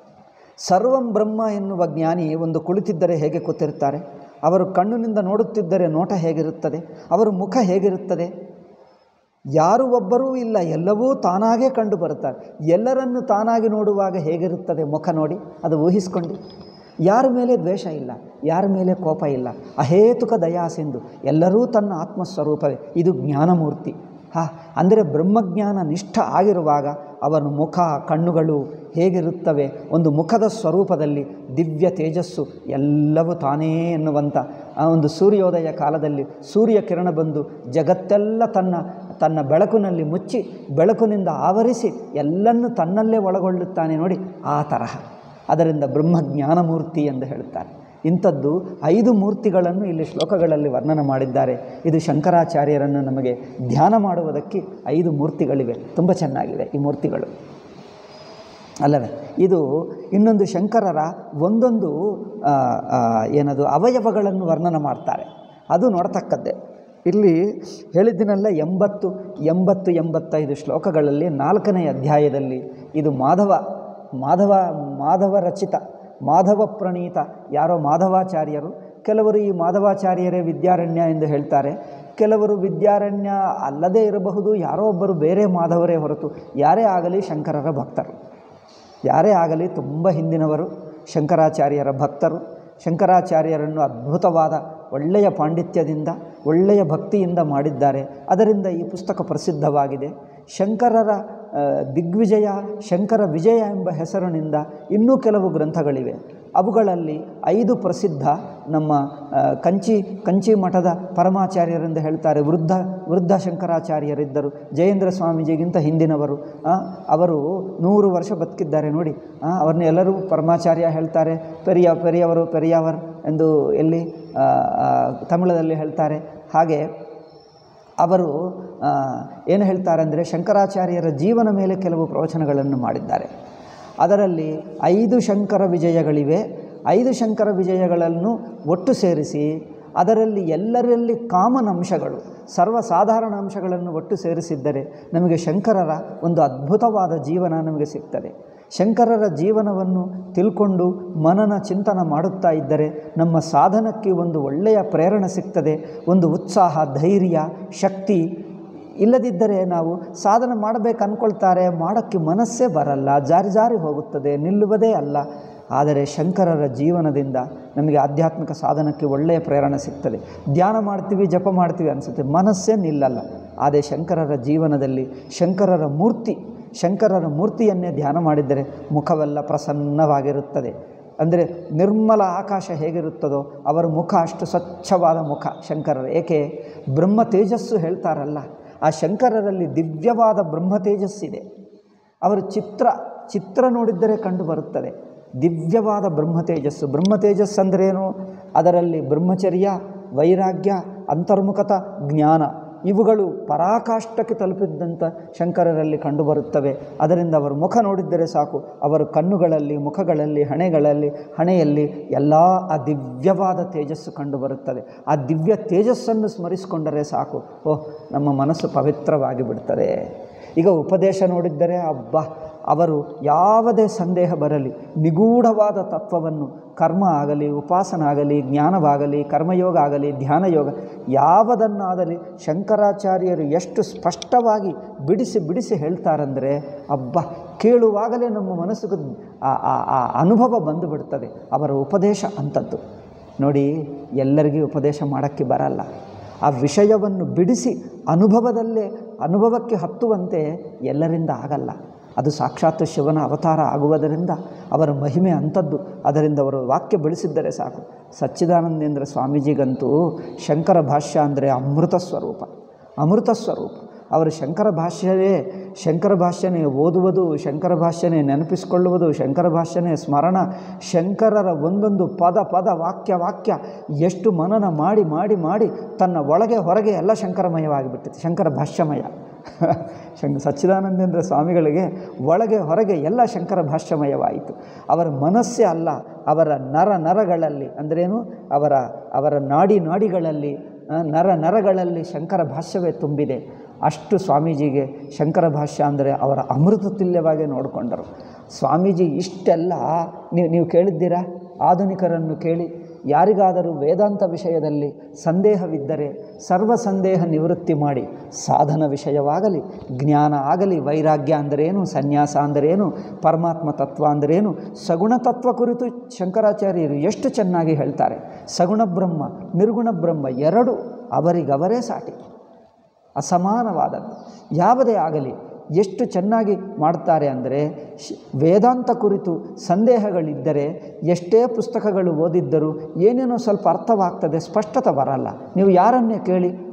ಸರ್ವಂ ಬ್ರಹ್ಮ ಎನ್ನುವ ಜ್ಞಾನಿ ಒಂದು ಕುಳಿತಿದ್ದರೆ ಹೇಗೆ ಕೂತಿರ್ತಾರೆ ಅವರು ಕಣ್ಣಿನಿಂದ ನೋಡುತ್ತಿದ್ದರೆ ನೋಟ ಹೇಗಿರುತ್ತದೆ ಅವರ ಮುಖ ಹೇಗಿರುತ್ತದೆ ಯಾರು ಒಬ್ಬರೂ ಇಲ್ಲ ಎಲ್ಲವೂ ತಾನಾಗೇ ಕಂಡು ಬರುತ್ತಾರೆ ಎಲ್ಲರನ್ನು ತಾನಾಗಿ ನೋಡುವಾಗ ಹೇಗಿರುತ್ತದೆ ಮುಖ ನೋಡಿ ಅದು ಊಹಿಸ್ಕೊಂಡು ಯಾರ ಮೇಲೆ ದ್ವೇಷ ಇಲ್ಲ ಯಾರ ಮೇಲೆ ಕೋಪ ಇಲ್ಲ ಅಹೇತುಕ ದಯಾಸಿಂಧು ಎಲ್ಲರೂ ತನ್ನ ಆತ್ಮಸ್ವರೂಪವೇ ಇದು ಜ್ಞಾನಮೂರ್ತಿ ಹಾ ಅಂದರೆ ಬ್ರಹ್ಮಜ್ಞಾನ ನಿಷ್ಠ ಆಗಿರುವಾಗ ಅವನ ಮುಖ ಕಣ್ಣುಗಳು ಹೇಗಿರುತ್ತವೆ ಒಂದು ಮುಖದ ಸ್ವರೂಪದಲ್ಲಿ ದಿವ್ಯ ತೇಜಸ್ಸು ಎಲ್ಲವೂ ತಾನೇ ಎನ್ನುವಂಥ ಆ ಒಂದು ಸೂರ್ಯೋದಯ ಕಾಲದಲ್ಲಿ ಸೂರ್ಯ ಕಿರಣ ಬಂದು ಜಗತ್ತೆಲ್ಲ ತನ್ನ ತನ್ನ ಬೆಳಕಿನಲ್ಲಿ ಮುಚ್ಚಿ ಬೆಳಕಿನಿಂದ ಆವರಿಸಿ ಎಲ್ಲನ್ನು ತನ್ನಲ್ಲೇ ಒಳಗೊಳ್ಳುತ್ತಾನೆ ನೋಡಿ ಆ ತರಹ ಅದರಿಂದ ಬ್ರಹ್ಮಜ್ಞಾನಮೂರ್ತಿ ಎಂದು ಹೇಳ್ತಾರೆ ಇಂಥದ್ದು ಐದು ಮೂರ್ತಿಗಳನ್ನು ಇಲ್ಲಿ ಶ್ಲೋಕಗಳಲ್ಲಿ ವರ್ಣನೆ ಮಾಡಿದ್ದಾರೆ ಇದು ಶಂಕರಾಚಾರ್ಯರನ್ನು ನಮಗೆ ಧ್ಯಾನ ಮಾಡುವುದಕ್ಕೆ ಐದು ಮೂರ್ತಿಗಳಿವೆ ತುಂಬ ಚೆನ್ನಾಗಿವೆ ಈ ಮೂರ್ತಿಗಳು ಅಲ್ಲವೇ ಇದು ಇನ್ನೊಂದು ಶಂಕರರ ಒಂದೊಂದು ಆ, ಆ, ಏನದು ಅವಯವಗಳನ್ನು ವರ್ಣನೆ ಮಾಡ್ತಾರೆ ಅದು ನೋಡ್ತಕ್ಕದ್ದೇ ಇಲ್ಲಿ ಹೇಳಿದ್ದೀನಲ್ಲ ಎಂಬತ್ತು ಎಂಬತ್ತು ಎಂಬತ್ತೈದು ಶ್ಲೋಕಗಳಲ್ಲಿ ನಾಲ್ಕನೇ ಅಧ್ಯಾಯದಲ್ಲಿ ಇದು ಮಾಧವ ಮಾಧವ ಮಾಧವ ರಚಿತ ಮಾಧವ ಪ್ರಣೀತ ಯಾರೋ ಮಾಧವಾಚಾರ್ಯರು ಕೆಲವರು ಈ ಮಾಧವಾಚಾರ್ಯರೇ ವಿದ್ಯಾರಣ್ಯ ಎಂದು ಹೇಳ್ತಾರೆ ಕೆಲವರು ವಿದ್ಯಾರಣ್ಯ ಅಲ್ಲದೇ ಇರಬಹುದು ಯಾರೋ ಒಬ್ಬರು ಬೇರೆ ಮಾಧವರೇ ಹೊರತು ಯಾರೇ ಆಗಲಿ ಶಂಕರರ ಭಕ್ತರು ಯಾರೇ ಆಗಲಿ ತುಂಬ ಹಿಂದಿನವರು ಶಂಕರಾಚಾರ್ಯರ ಭಕ್ತರು ಶಂಕರಾಚಾರ್ಯರನ್ನು ಅದ್ಭುತವಾದ ಒಳ್ಳೆಯ ಪಾಂಡಿತ್ಯದಿಂದ ಒಳ್ಳೆಯ ಭಕ್ತಿಯಿಂದ ಮಾಡಿದ್ದಾರೆ ಅದರಿಂದ ಈ ಪುಸ್ತಕ ಪ್ರಸಿದ್ಧವಾಗಿದೆ ಶಂಕರರ ಆ, ದಿಗ್ವಿಜಯ ಶಂಕರ ವಿಜಯ ಎಂಬ ಹೆಸರಿನಿಂದ ಇನ್ನೂ ಕೆಲವು ಗ್ರಂಥಗಳಿವೆ ಅವುಗಳಲ್ಲಿ ಐದು ಪ್ರಸಿದ್ಧ ನಮ್ಮ ಆ, ಕಂಚಿ ಕಂಚಿ ಮಠದ ಪರಮಾಚಾರ್ಯರೆಂದು ಹೇಳ್ತಾರೆ ವೃದ್ಧ ವೃದ್ಧ ಶಂಕರಾಚಾರ್ಯರಿದ್ದರು ಜಯೇಂದ್ರ ಸ್ವಾಮೀಜಿಗಿಂತ ಹಿಂದಿನವರು ಆ, ಅವರು ನೂರು ವರ್ಷ ಬದುಕಿದ್ದಾರೆ ನೋಡಿ ಆ, ಅವ್ರನ್ನ ಎಲ್ಲರೂ ಪರಮಾಚಾರ್ಯ ಹೇಳ್ತಾರೆ ಪೆರಿಯ ಪೆರಿಯವರು ಪೆರಿಯಾವರ್ ಎಂದು ಎಲ್ಲಿ ಆ, ಆ, ತಮಿಳದಲ್ಲಿ ಹೇಳ್ತಾರೆ ಹಾಗೆ ಅವರು ಆ, ಏನು ಹೇಳ್ತಾರೆ ಅಂದರೆ ಶಂಕರಾಚಾರ್ಯರ ಜೀವನ ಮೇಲೆ ಕೆಲವು ಪ್ರವಚನಗಳನ್ನು ಮಾಡಿದ್ದಾರೆ ಅದರಲ್ಲಿ ಐದು ಶಂಕರ ವಿಜಯಗಳಿವೆ ಐದು ಶಂಕರ ವಿಜಯಗಳನ್ನು ಒಟ್ಟು ಸೇರಿಸಿ ಅದರಲ್ಲಿ ಎಲ್ಲರಲ್ಲಿ ಕಾಮನ್ ಅಂಶಗಳು ಸರ್ವಸಾಧಾರಣ ಅಂಶಗಳನ್ನು ಒಟ್ಟು ಸೇರಿಸಿದ್ದರೆ ನಮಗೆ ಶಂಕರರ ಒಂದು ಅದ್ಭುತವಾದ ಜೀವನ ನಮಗೆ ಸಿಗ್ತದೆ ಶಂಕರರ ಜೀವನವನ್ನು ತಿಳ್ಕೊಂಡು ಮನನ ಚಿಂತನ ಮಾಡುತ್ತಾ ಇದ್ದರೆ ನಮ್ಮ ಸಾಧನಕ್ಕೆ ಒಂದು ಒಳ್ಳೆಯ ಪ್ರೇರಣೆ ಸಿಗ್ತದೆ ಒಂದು ಉತ್ಸಾಹ ಧೈರ್ಯ ಶಕ್ತಿ ಇಲ್ಲದಿದ್ದರೆ ನಾವು ಸಾಧನೆ ಮಾಡಬೇಕು ಅಂದ್ಕೊಳ್ತಾರೆ ಮಾಡೋಕ್ಕೆ ಮನಸ್ಸೇ ಬರಲ್ಲ ಜಾರಿ ಜಾರಿ ಹೋಗುತ್ತದೆ ನಿಲ್ಲುವುದೇ ಅಲ್ಲ ಆದರೆ ಶಂಕರರ ಜೀವನದಿಂದ ನಮಗೆ ಆಧ್ಯಾತ್ಮಿಕ ಸಾಧನಕ್ಕೆ ಒಳ್ಳೆಯ ಪ್ರೇರಣೆ ಸಿಗ್ತದೆ ಧ್ಯಾನ ಮಾಡ್ತೀವಿ ಜಪ ಮಾಡ್ತೀವಿ ಅನಿಸುತ್ತೆ ಮನಸ್ಸೇ ನಿಲ್ಲಲ್ಲ ಆದರೆ ಶಂಕರರ ಜೀವನದಲ್ಲಿ ಶಂಕರರ ಮೂರ್ತಿ ಶಂಕರರ ಮೂರ್ತಿಯನ್ನೇ ಧ್ಯಾನ ಮಾಡಿದ್ದರೆ ಮುಖವೆಲ್ಲ ಪ್ರಸನ್ನವಾಗಿರುತ್ತದೆ ಅಂದರೆ ನಿರ್ಮಲ ಆಕಾಶ ಹೇಗಿರುತ್ತದೋ ಅವರ ಮುಖ ಅಷ್ಟು ಸ್ವಚ್ಛವಾದ ಮುಖ ಶಂಕರರ ಏಕೆ ಬ್ರಹ್ಮ ತೇಜಸ್ಸು ಹೇಳ್ತಾರಲ್ಲ ಆ ಶಂಕರರಲ್ಲಿ ದಿವ್ಯವಾದ ಬ್ರಹ್ಮ ತೇಜಸ್ಸಿದೆ ಅವರು ಚಿತ್ರ ಚಿತ್ರ ನೋಡಿದ್ದರೆ ಕಂಡು ಬರುತ್ತದೆ ದಿವ್ಯವಾದ ಬ್ರಹ್ಮ ತೇಜಸ್ಸು ಬ್ರಹ್ಮ ತೇಜಸ್ಸು ಅಂದ್ರೇನು ಅದರಲ್ಲಿ ಬ್ರಹ್ಮಚರ್ಯ ವೈರಾಗ್ಯ ಅಂತರ್ಮುಖತ ಜ್ಞಾನ ಇವುಗಳು ಪರಾಕಾಷ್ಠಕ್ಕೆ ತಲುಪಿದ್ದಂಥ ಶಂಕರರಲ್ಲಿ ಕಂಡುಬರುತ್ತವೆ ಅದರಿಂದ ಅವರ ಮುಖ ನೋಡಿದ್ದರೆ ಸಾಕು ಅವರ ಕಣ್ಣುಗಳಲ್ಲಿ ಮುಖಗಳಲ್ಲಿ ಹಣೆಗಳಲ್ಲಿ ಹಣೆಯಲ್ಲಿ ಎಲ್ಲ ಆ ದಿವ್ಯವಾದ ತೇಜಸ್ಸು ಕಂಡುಬರುತ್ತದೆ ಆ ದಿವ್ಯ ತೇಜಸ್ಸನ್ನು ಸ್ಮರಿಸಿಕೊಂಡರೆ ಸಾಕು ಓಹ್ ನಮ್ಮ ಮನಸ್ಸು ಪವಿತ್ರವಾಗಿ ಬಿಡ್ತದೆ ಈಗ ಉಪದೇಶ ನೋಡಿದ್ದರೆ ಅಬ್ಬಾ ಅವರು ಯಾವುದೇ ಸಂದೇಹ ಬರಲಿ ನಿಗೂಢವಾದ ತತ್ವವನ್ನು ಕರ್ಮ ಆಗಲಿ ಉಪಾಸನ ಆಗಲಿ ಜ್ಞಾನವಾಗಲಿ ಕರ್ಮಯೋಗ ಆಗಲಿ ಧ್ಯಾನ ಯೋಗ ಯಾವುದನ್ನಾಗಲಿ ಶಂಕರಾಚಾರ್ಯರು ಎಷ್ಟು ಸ್ಪಷ್ಟವಾಗಿ ಬಿಡಿಸಿ ಬಿಡಿಸಿ ಹೇಳ್ತಾರಂದರೆ ಅಬ್ಬ ಕೇಳುವಾಗಲೇ ನಮ್ಮ ಮನಸ್ಸಿಗೆ ಆ ಆ- ಆ ಅನುಭವ ಬಂದು ಬಿಡ್ತದೆ ಅವರ ಉಪದೇಶ ಅಂಥದ್ದು ನೋಡಿ ಎಲ್ಲರಿಗೂ ಉಪದೇಶ ಮಾಡೋಕ್ಕೆ ಬರಲ್ಲ ಆ ವಿಷಯವನ್ನು ಬಿಡಿಸಿ ಅನುಭವದಲ್ಲೇ ಅನುಭವಕ್ಕೆ ಹತ್ತುವಂತೆ ಎಲ್ಲರಿಂದ ಆಗಲ್ಲ ಅದು ಸಾಕ್ಷಾತ್ ಶಿವನ ಅವತಾರ ಆಗುವುದರಿಂದ ಅವರ ಮಹಿಮೆ ಅಂಥದ್ದು ಅದರಿಂದ ಅವರು ವಾಕ್ಯ ಬೆಳೆಸಿದ್ದರೆ ಸಾಕು ಸಚ್ಚಿದಾನಂದೇಂದ್ರ ಸ್ವಾಮೀಜಿಗಂತೂ ಶಂಕರ ಭಾಷ್ಯ ಅಂದರೆ ಅಮೃತ ಸ್ವರೂಪ ಅಮೃತ ಸ್ವರೂಪ ಅವರು ಶಂಕರ ಭಾಷ್ಯವೇ ಶಂಕರ ಭಾಷ್ಯನೇ ಓದುವುದು ಶಂಕರ ಭಾಷ್ಯನೇ ನೆನಪಿಸಿಕೊಳ್ಳುವುದು ಶಂಕರ ಭಾಷ್ಯನೇ ಸ್ಮರಣ ಶಂಕರರ ಒಂದೊಂದು ಪದ ಪದ ವಾಕ್ಯ ವಾಕ್ಯ ಎಷ್ಟು ಮನನ ಮಾಡಿ ಮಾಡಿ ಮಾಡಿ ತನ್ನ ಒಳಗೆ ಹೊರಗೆ ಎಲ್ಲ ಶಂಕರಮಯವಾಗಿಬಿಟ್ಟಿತ್ತು ಶಂಕರ ಭಾಷ್ಯಮಯ ಶಂಕ ಸಚ್ಚಿದಾನಂದೇಂದ್ರ ಸ್ವಾಮಿಗಳಿಗೆ ಒಳಗೆ ಹೊರಗೆ ಎಲ್ಲ ಶಂಕರ ಭಾಷ್ಯಮಯವಾಯಿತು ಅವರ ಮನಸ್ಸೇ ಅಲ್ಲ ಅವರ ನರ ನರಗಳಲ್ಲಿ ಅಂದ್ರೇನು ಅವರ ಅವರ ನಾಡಿ ನಾಡಿಗಳಲ್ಲಿ ಆ, ನರ ನರಗಳಲ್ಲಿ ಶಂಕರ ಭಾಷ್ಯವೇ ತುಂಬಿದೆ ಅಷ್ಟು ಸ್ವಾಮೀಜಿಗೆ ಶಂಕರ ಭಾಷ್ಯ ಅಂದರೆ ಅವರ ಅಮೃತ ತುಲ್ಯವಾಗಿ ನೋಡಿಕೊಂಡರು ಸ್ವಾಮೀಜಿ ಇಷ್ಟೆಲ್ಲ ನೀವು ನೀವು ಕೇಳಿದ್ದೀರಾ ಆಧುನಿಕರನ್ನು ಕೇಳಿ ಯಾರಿಗಾದರೂ ವೇದಾಂತ ವಿಷಯದಲ್ಲಿ ಸಂದೇಹವಿದ್ದರೆ ಸರ್ವ ಸಂದೇಹ ನಿವೃತ್ತಿ ಮಾಡಿ ಸಾಧನ ವಿಷಯವಾಗಲಿ ಜ್ಞಾನ ಆಗಲಿ ವೈರಾಗ್ಯ ಅಂದರೇನು ಸನ್ಯಾಸ ಅಂದರೇನು ಪರಮಾತ್ಮ ತತ್ವ ಅಂದರೇನು ಸಗುಣ ತತ್ವ ಕುರಿತು ಶಂಕರಾಚಾರ್ಯರು ಎಷ್ಟು ಚೆನ್ನಾಗಿ ಹೇಳ್ತಾರೆ ಸಗುಣ ಬ್ರಹ್ಮ ನಿರ್ಗುಣ ಬ್ರಹ್ಮ ಎರಡು ಅವರಿಗವರೇ ಸಾಟಿ ಅಸಮಾನವಾದದ್ದು ಯಾವುದೇ ಆಗಲಿ ಎಷ್ಟು ಚೆನ್ನಾಗಿ ಮಾಡ್ತಾರೆ ಅಂದರೆ ಶ್- ವೇದಾಂತ ಕುರಿತು ಸಂದೇಹಗಳಿದ್ದರೆ ಎಷ್ಟೇ ಪುಸ್ತಕಗಳು ಓದಿದ್ದರೂ ಏನೇನೋ ಸ್ವಲ್ಪ ಅರ್ಥವಾಗ್ತದೆ ಸ್ಪಷ್ಟತೆ ಬರಲ್ಲ ನೀವು ಯಾರನ್ನೇ ಕೇಳಿ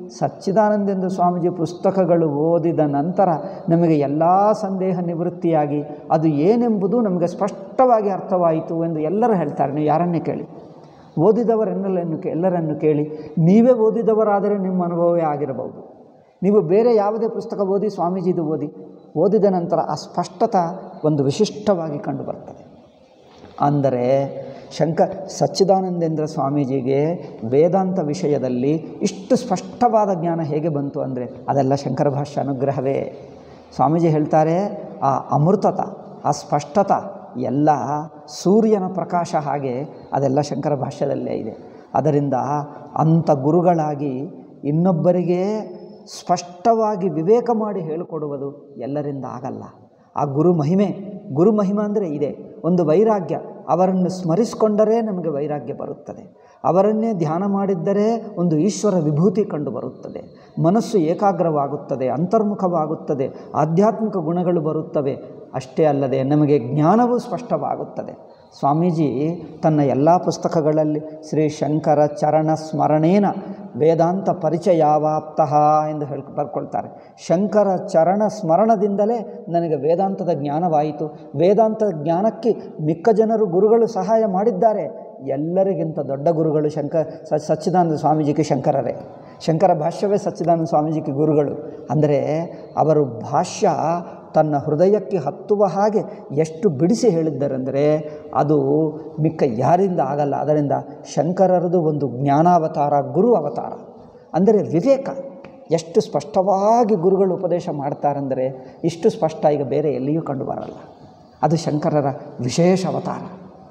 ಸಚ್ಚಿದಾನಂದೇಂದ್ರ ಸ್ವಾಮೀಜಿ ಪುಸ್ತಕಗಳು ಓದಿದ ನಂತರ ನಮಗೆ ಎಲ್ಲ ಸಂದೇಹ ನಿವೃತ್ತಿಯಾಗಿ ಅದು ಏನೆಂಬುದು ನಮಗೆ ಸ್ಪಷ್ಟವಾಗಿ ಅರ್ಥವಾಯಿತು ಎಂದು ಎಲ್ಲರೂ ಹೇಳ್ತಾರೆ ನೀವು ಯಾರನ್ನೇ ಕೇಳಿ ಓದಿದವರೆನ್ನಲನ್ನು ಎಲ್ಲರನ್ನು ಕೇಳಿ ನೀವೇ ಓದಿದವರಾದರೆ ನಿಮ್ಮ ಅನುಭವವೇ ಆಗಿರಬಹುದು ನೀವು ಬೇರೆ ಯಾವುದೇ ಪುಸ್ತಕ ಓದಿ ಸ್ವಾಮೀಜಿದು ಓದಿ ಓದಿದ ನಂತರ ಆ ಸ್ಪಷ್ಟತ ಒಂದು ವಿಶಿಷ್ಟವಾಗಿ ಕಂಡುಬರ್ತದೆ ಅಂದರೆ ಶಂಕ ಸಚ್ಚಿದಾನಂದೇಂದ್ರ ಸ್ವಾಮೀಜಿಗೆ ವೇದಾಂತ ವಿಷಯದಲ್ಲಿ ಇಷ್ಟು ಸ್ಪಷ್ಟವಾದ ಜ್ಞಾನ ಹೇಗೆ ಬಂತು ಅಂದರೆ ಅದೆಲ್ಲ ಶಂಕರ ಭಾಷ್ಯ ಅನುಗ್ರಹವೇ ಸ್ವಾಮೀಜಿ ಹೇಳ್ತಾರೆ ಆ ಅಮೃತತ ಆ ಸ್ಪಷ್ಟತ ಎಲ್ಲ ಸೂರ್ಯನ ಪ್ರಕಾಶ ಹಾಗೆ ಅದೆಲ್ಲ ಶಂಕರ ಭಾಷ್ಯದಲ್ಲೇ ಇದೆ ಅದರಿಂದ ಅಂಥ ಗುರುಗಳಾಗಿ ಇನ್ನೊಬ್ಬರಿಗೆ ಸ್ಪಷ್ಟವಾಗಿ ವಿವೇಕ ಮಾಡಿ ಹೇಳಿಕೊಡುವುದು ಎಲ್ಲರಿಂದ ಆಗಲ್ಲ ಆ ಗುರು ಮಹಿಮೆ ಗುರು ಮಹಿಮೆ ಅಂದರೆ ಇದೆ ಒಂದು ವೈರಾಗ್ಯ ಅವರನ್ನು ಸ್ಮರಿಸಿಕೊಂಡರೆ ನಮಗೆ ವೈರಾಗ್ಯ ಬರುತ್ತದೆ ಅವರನ್ನೇ ಧ್ಯಾನ ಮಾಡಿದ್ದರೆ ಒಂದು ಈಶ್ವರ ವಿಭೂತಿ ಕಂಡು ಬರುತ್ತದೆ ಮನಸ್ಸು ಏಕಾಗ್ರವಾಗುತ್ತದೆ ಅಂತರ್ಮುಖವಾಗುತ್ತದೆ ಆಧ್ಯಾತ್ಮಿಕ ಗುಣಗಳು ಬರುತ್ತವೆ ಅಷ್ಟೇ ಅಲ್ಲದೆ ನಮಗೆ ಜ್ಞಾನವೂ ಸ್ಪಷ್ಟವಾಗುತ್ತದೆ ಸ್ವಾಮೀಜಿ ತನ್ನ ಎಲ್ಲ ಪುಸ್ತಕಗಳಲ್ಲಿ ಶ್ರೀ ಶಂಕರ ಚರಣ ಸ್ಮರಣೇನ ವೇದಾಂತ ಪರಿಚಯಾವಾಪ್ತಃ ಎಂದು ಹೇಳಿ ಬರ್ಕೊಳ್ತಾರೆ ಶಂಕರ ಚರಣ ಸ್ಮರಣದಿಂದಲೇ ನನಗೆ ವೇದಾಂತದ ಜ್ಞಾನವಾಯಿತು ವೇದಾಂತದ ಜ್ಞಾನಕ್ಕೆ ಮಿಕ್ಕ ಜನರು ಗುರುಗಳು ಸಹಾಯ ಮಾಡಿದ್ದಾರೆ ಎಲ್ಲರಿಗಿಂತ ದೊಡ್ಡ ಗುರುಗಳು ಶಂಕ ಸ ಸಚ್ಚಿದಾನಂದ ಸ್ವಾಮೀಜಿಗೆ ಶಂಕರರೇ ಶಂಕರ ಭಾಷ್ಯವೇ ಸಚ್ಚಿದಾನಂದ ಸ್ವಾಮೀಜಿಗೆ ಗುರುಗಳು ಅಂದರೆ ಅವರು ಭಾಷ್ಯ ತನ್ನ ಹೃದಯಕ್ಕೆ ಹತ್ತುವ ಹಾಗೆ ಎಷ್ಟು ಬಿಡಿಸಿ ಹೇಳಿದ್ದಾರೆಂದರೆ ಅದು ಮಿಕ್ಕ ಯಾರಿಂದ ಆಗಲ್ಲ ಅದರಿಂದ ಶಂಕರರದು ಒಂದು ಜ್ಞಾನಾವತಾರ ಗುರು ಅವತಾರ ಅಂದರೆ ವಿವೇಕ ಎಷ್ಟು ಸ್ಪಷ್ಟವಾಗಿ ಗುರುಗಳು ಉಪದೇಶ ಮಾಡ್ತಾರೆಂದರೆ ಇಷ್ಟು ಸ್ಪಷ್ಟ ಈಗ ಬೇರೆ ಎಲ್ಲಿಯೂ ಕಂಡು ಬರಲ್ಲ ಅದು ಶಂಕರರ ವಿಶೇಷ ಅವತಾರ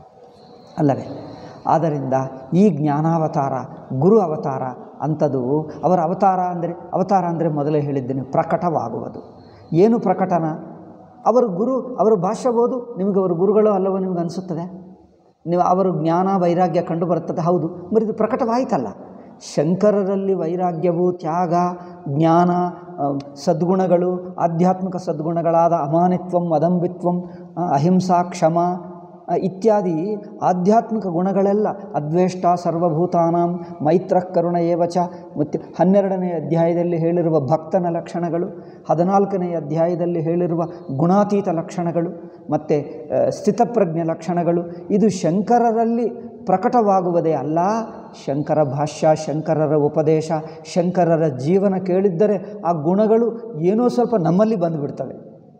ಅಲ್ಲವೇ ಆದ್ದರಿಂದ ಈ ಜ್ಞಾನಾವತಾರ ಗುರು ಅವತಾರ ಅಂಥದ್ದು ಅವರ ಅವತಾರ ಅಂದರೆ ಅವತಾರ ಅಂದರೆ ಮೊದಲೇ ಹೇಳಿದ್ದೇನೆ ಪ್ರಕಟವಾಗುವುದು ಏನು ಪ್ರಕಟನ ಅವರು ಗುರು ಅವರು ಭಾಷ್ಯ ಓದು ನಿಮಗೆ ಅವರು ಗುರುಗಳು ಅಲ್ಲವೋ ನಿಮ್ಗೆ ಅನಿಸುತ್ತದೆ ನೀವು ಅವರು ಜ್ಞಾನ ವೈರಾಗ್ಯ ಕಂಡು ಬರುತ್ತದೆ ಹೌದು మరి ಇದು ಪ್ರಕಟವಾಯಿತಲ್ಲ ಶಂಕರರಲ್ಲಿ ವೈರಾಗ್ಯವು ತ್ಯಾಗ ಜ್ಞಾನ ಆ, ಸದ್ಗುಣಗಳು ಆಧ್ಯಾತ್ಮಿಕ ಸದ್ಗುಣಗಳಾದ ಅಮಾನಿತ್ವಂ ಅದಂಬಿತ್ವಂ ಆ, ಅಹಿಂಸಾ ಕ್ಷಮ ಆ, ಇತ್ಯಾದಿ ಆಧ್ಯಾತ್ಮಿಕ ಗುಣಗಳೆಲ್ಲ ಅದ್ವೇಷ್ಟ ಸರ್ವಭೂತಾನಾಂ ಮೈತ್ರ ಕರುಣ ಏವಚ ಮತ್ತು ಹನ್ನೆರಡನೇ ಅಧ್ಯಾಯದಲ್ಲಿ ಹೇಳಿರುವ ಭಕ್ತನ ಲಕ್ಷಣಗಳು ಹದಿನಾಲ್ಕನೇ ಅಧ್ಯಾಯದಲ್ಲಿ ಹೇಳಿರುವ ಗುಣಾತೀತ ಲಕ್ಷಣಗಳು ಮತ್ತು ಆ, ಸ್ಥಿತಪ್ರಜ್ಞೆ ಲಕ್ಷಣಗಳು ಇದು ಶಂಕರರಲ್ಲಿ ಪ್ರಕಟವಾಗುವುದೇ ಅಲ್ಲ ಶಂಕರ ಭಾಷ್ಯ ಶಂಕರರ ಉಪದೇಶ ಶಂಕರರ ಜೀವನ ಕೇಳಿದ್ದರೆ ಆ ಗುಣಗಳು ಏನೋ ಸ್ವಲ್ಪ ನಮ್ಮಲ್ಲಿ ಬಂದುಬಿಡ್ತವೆ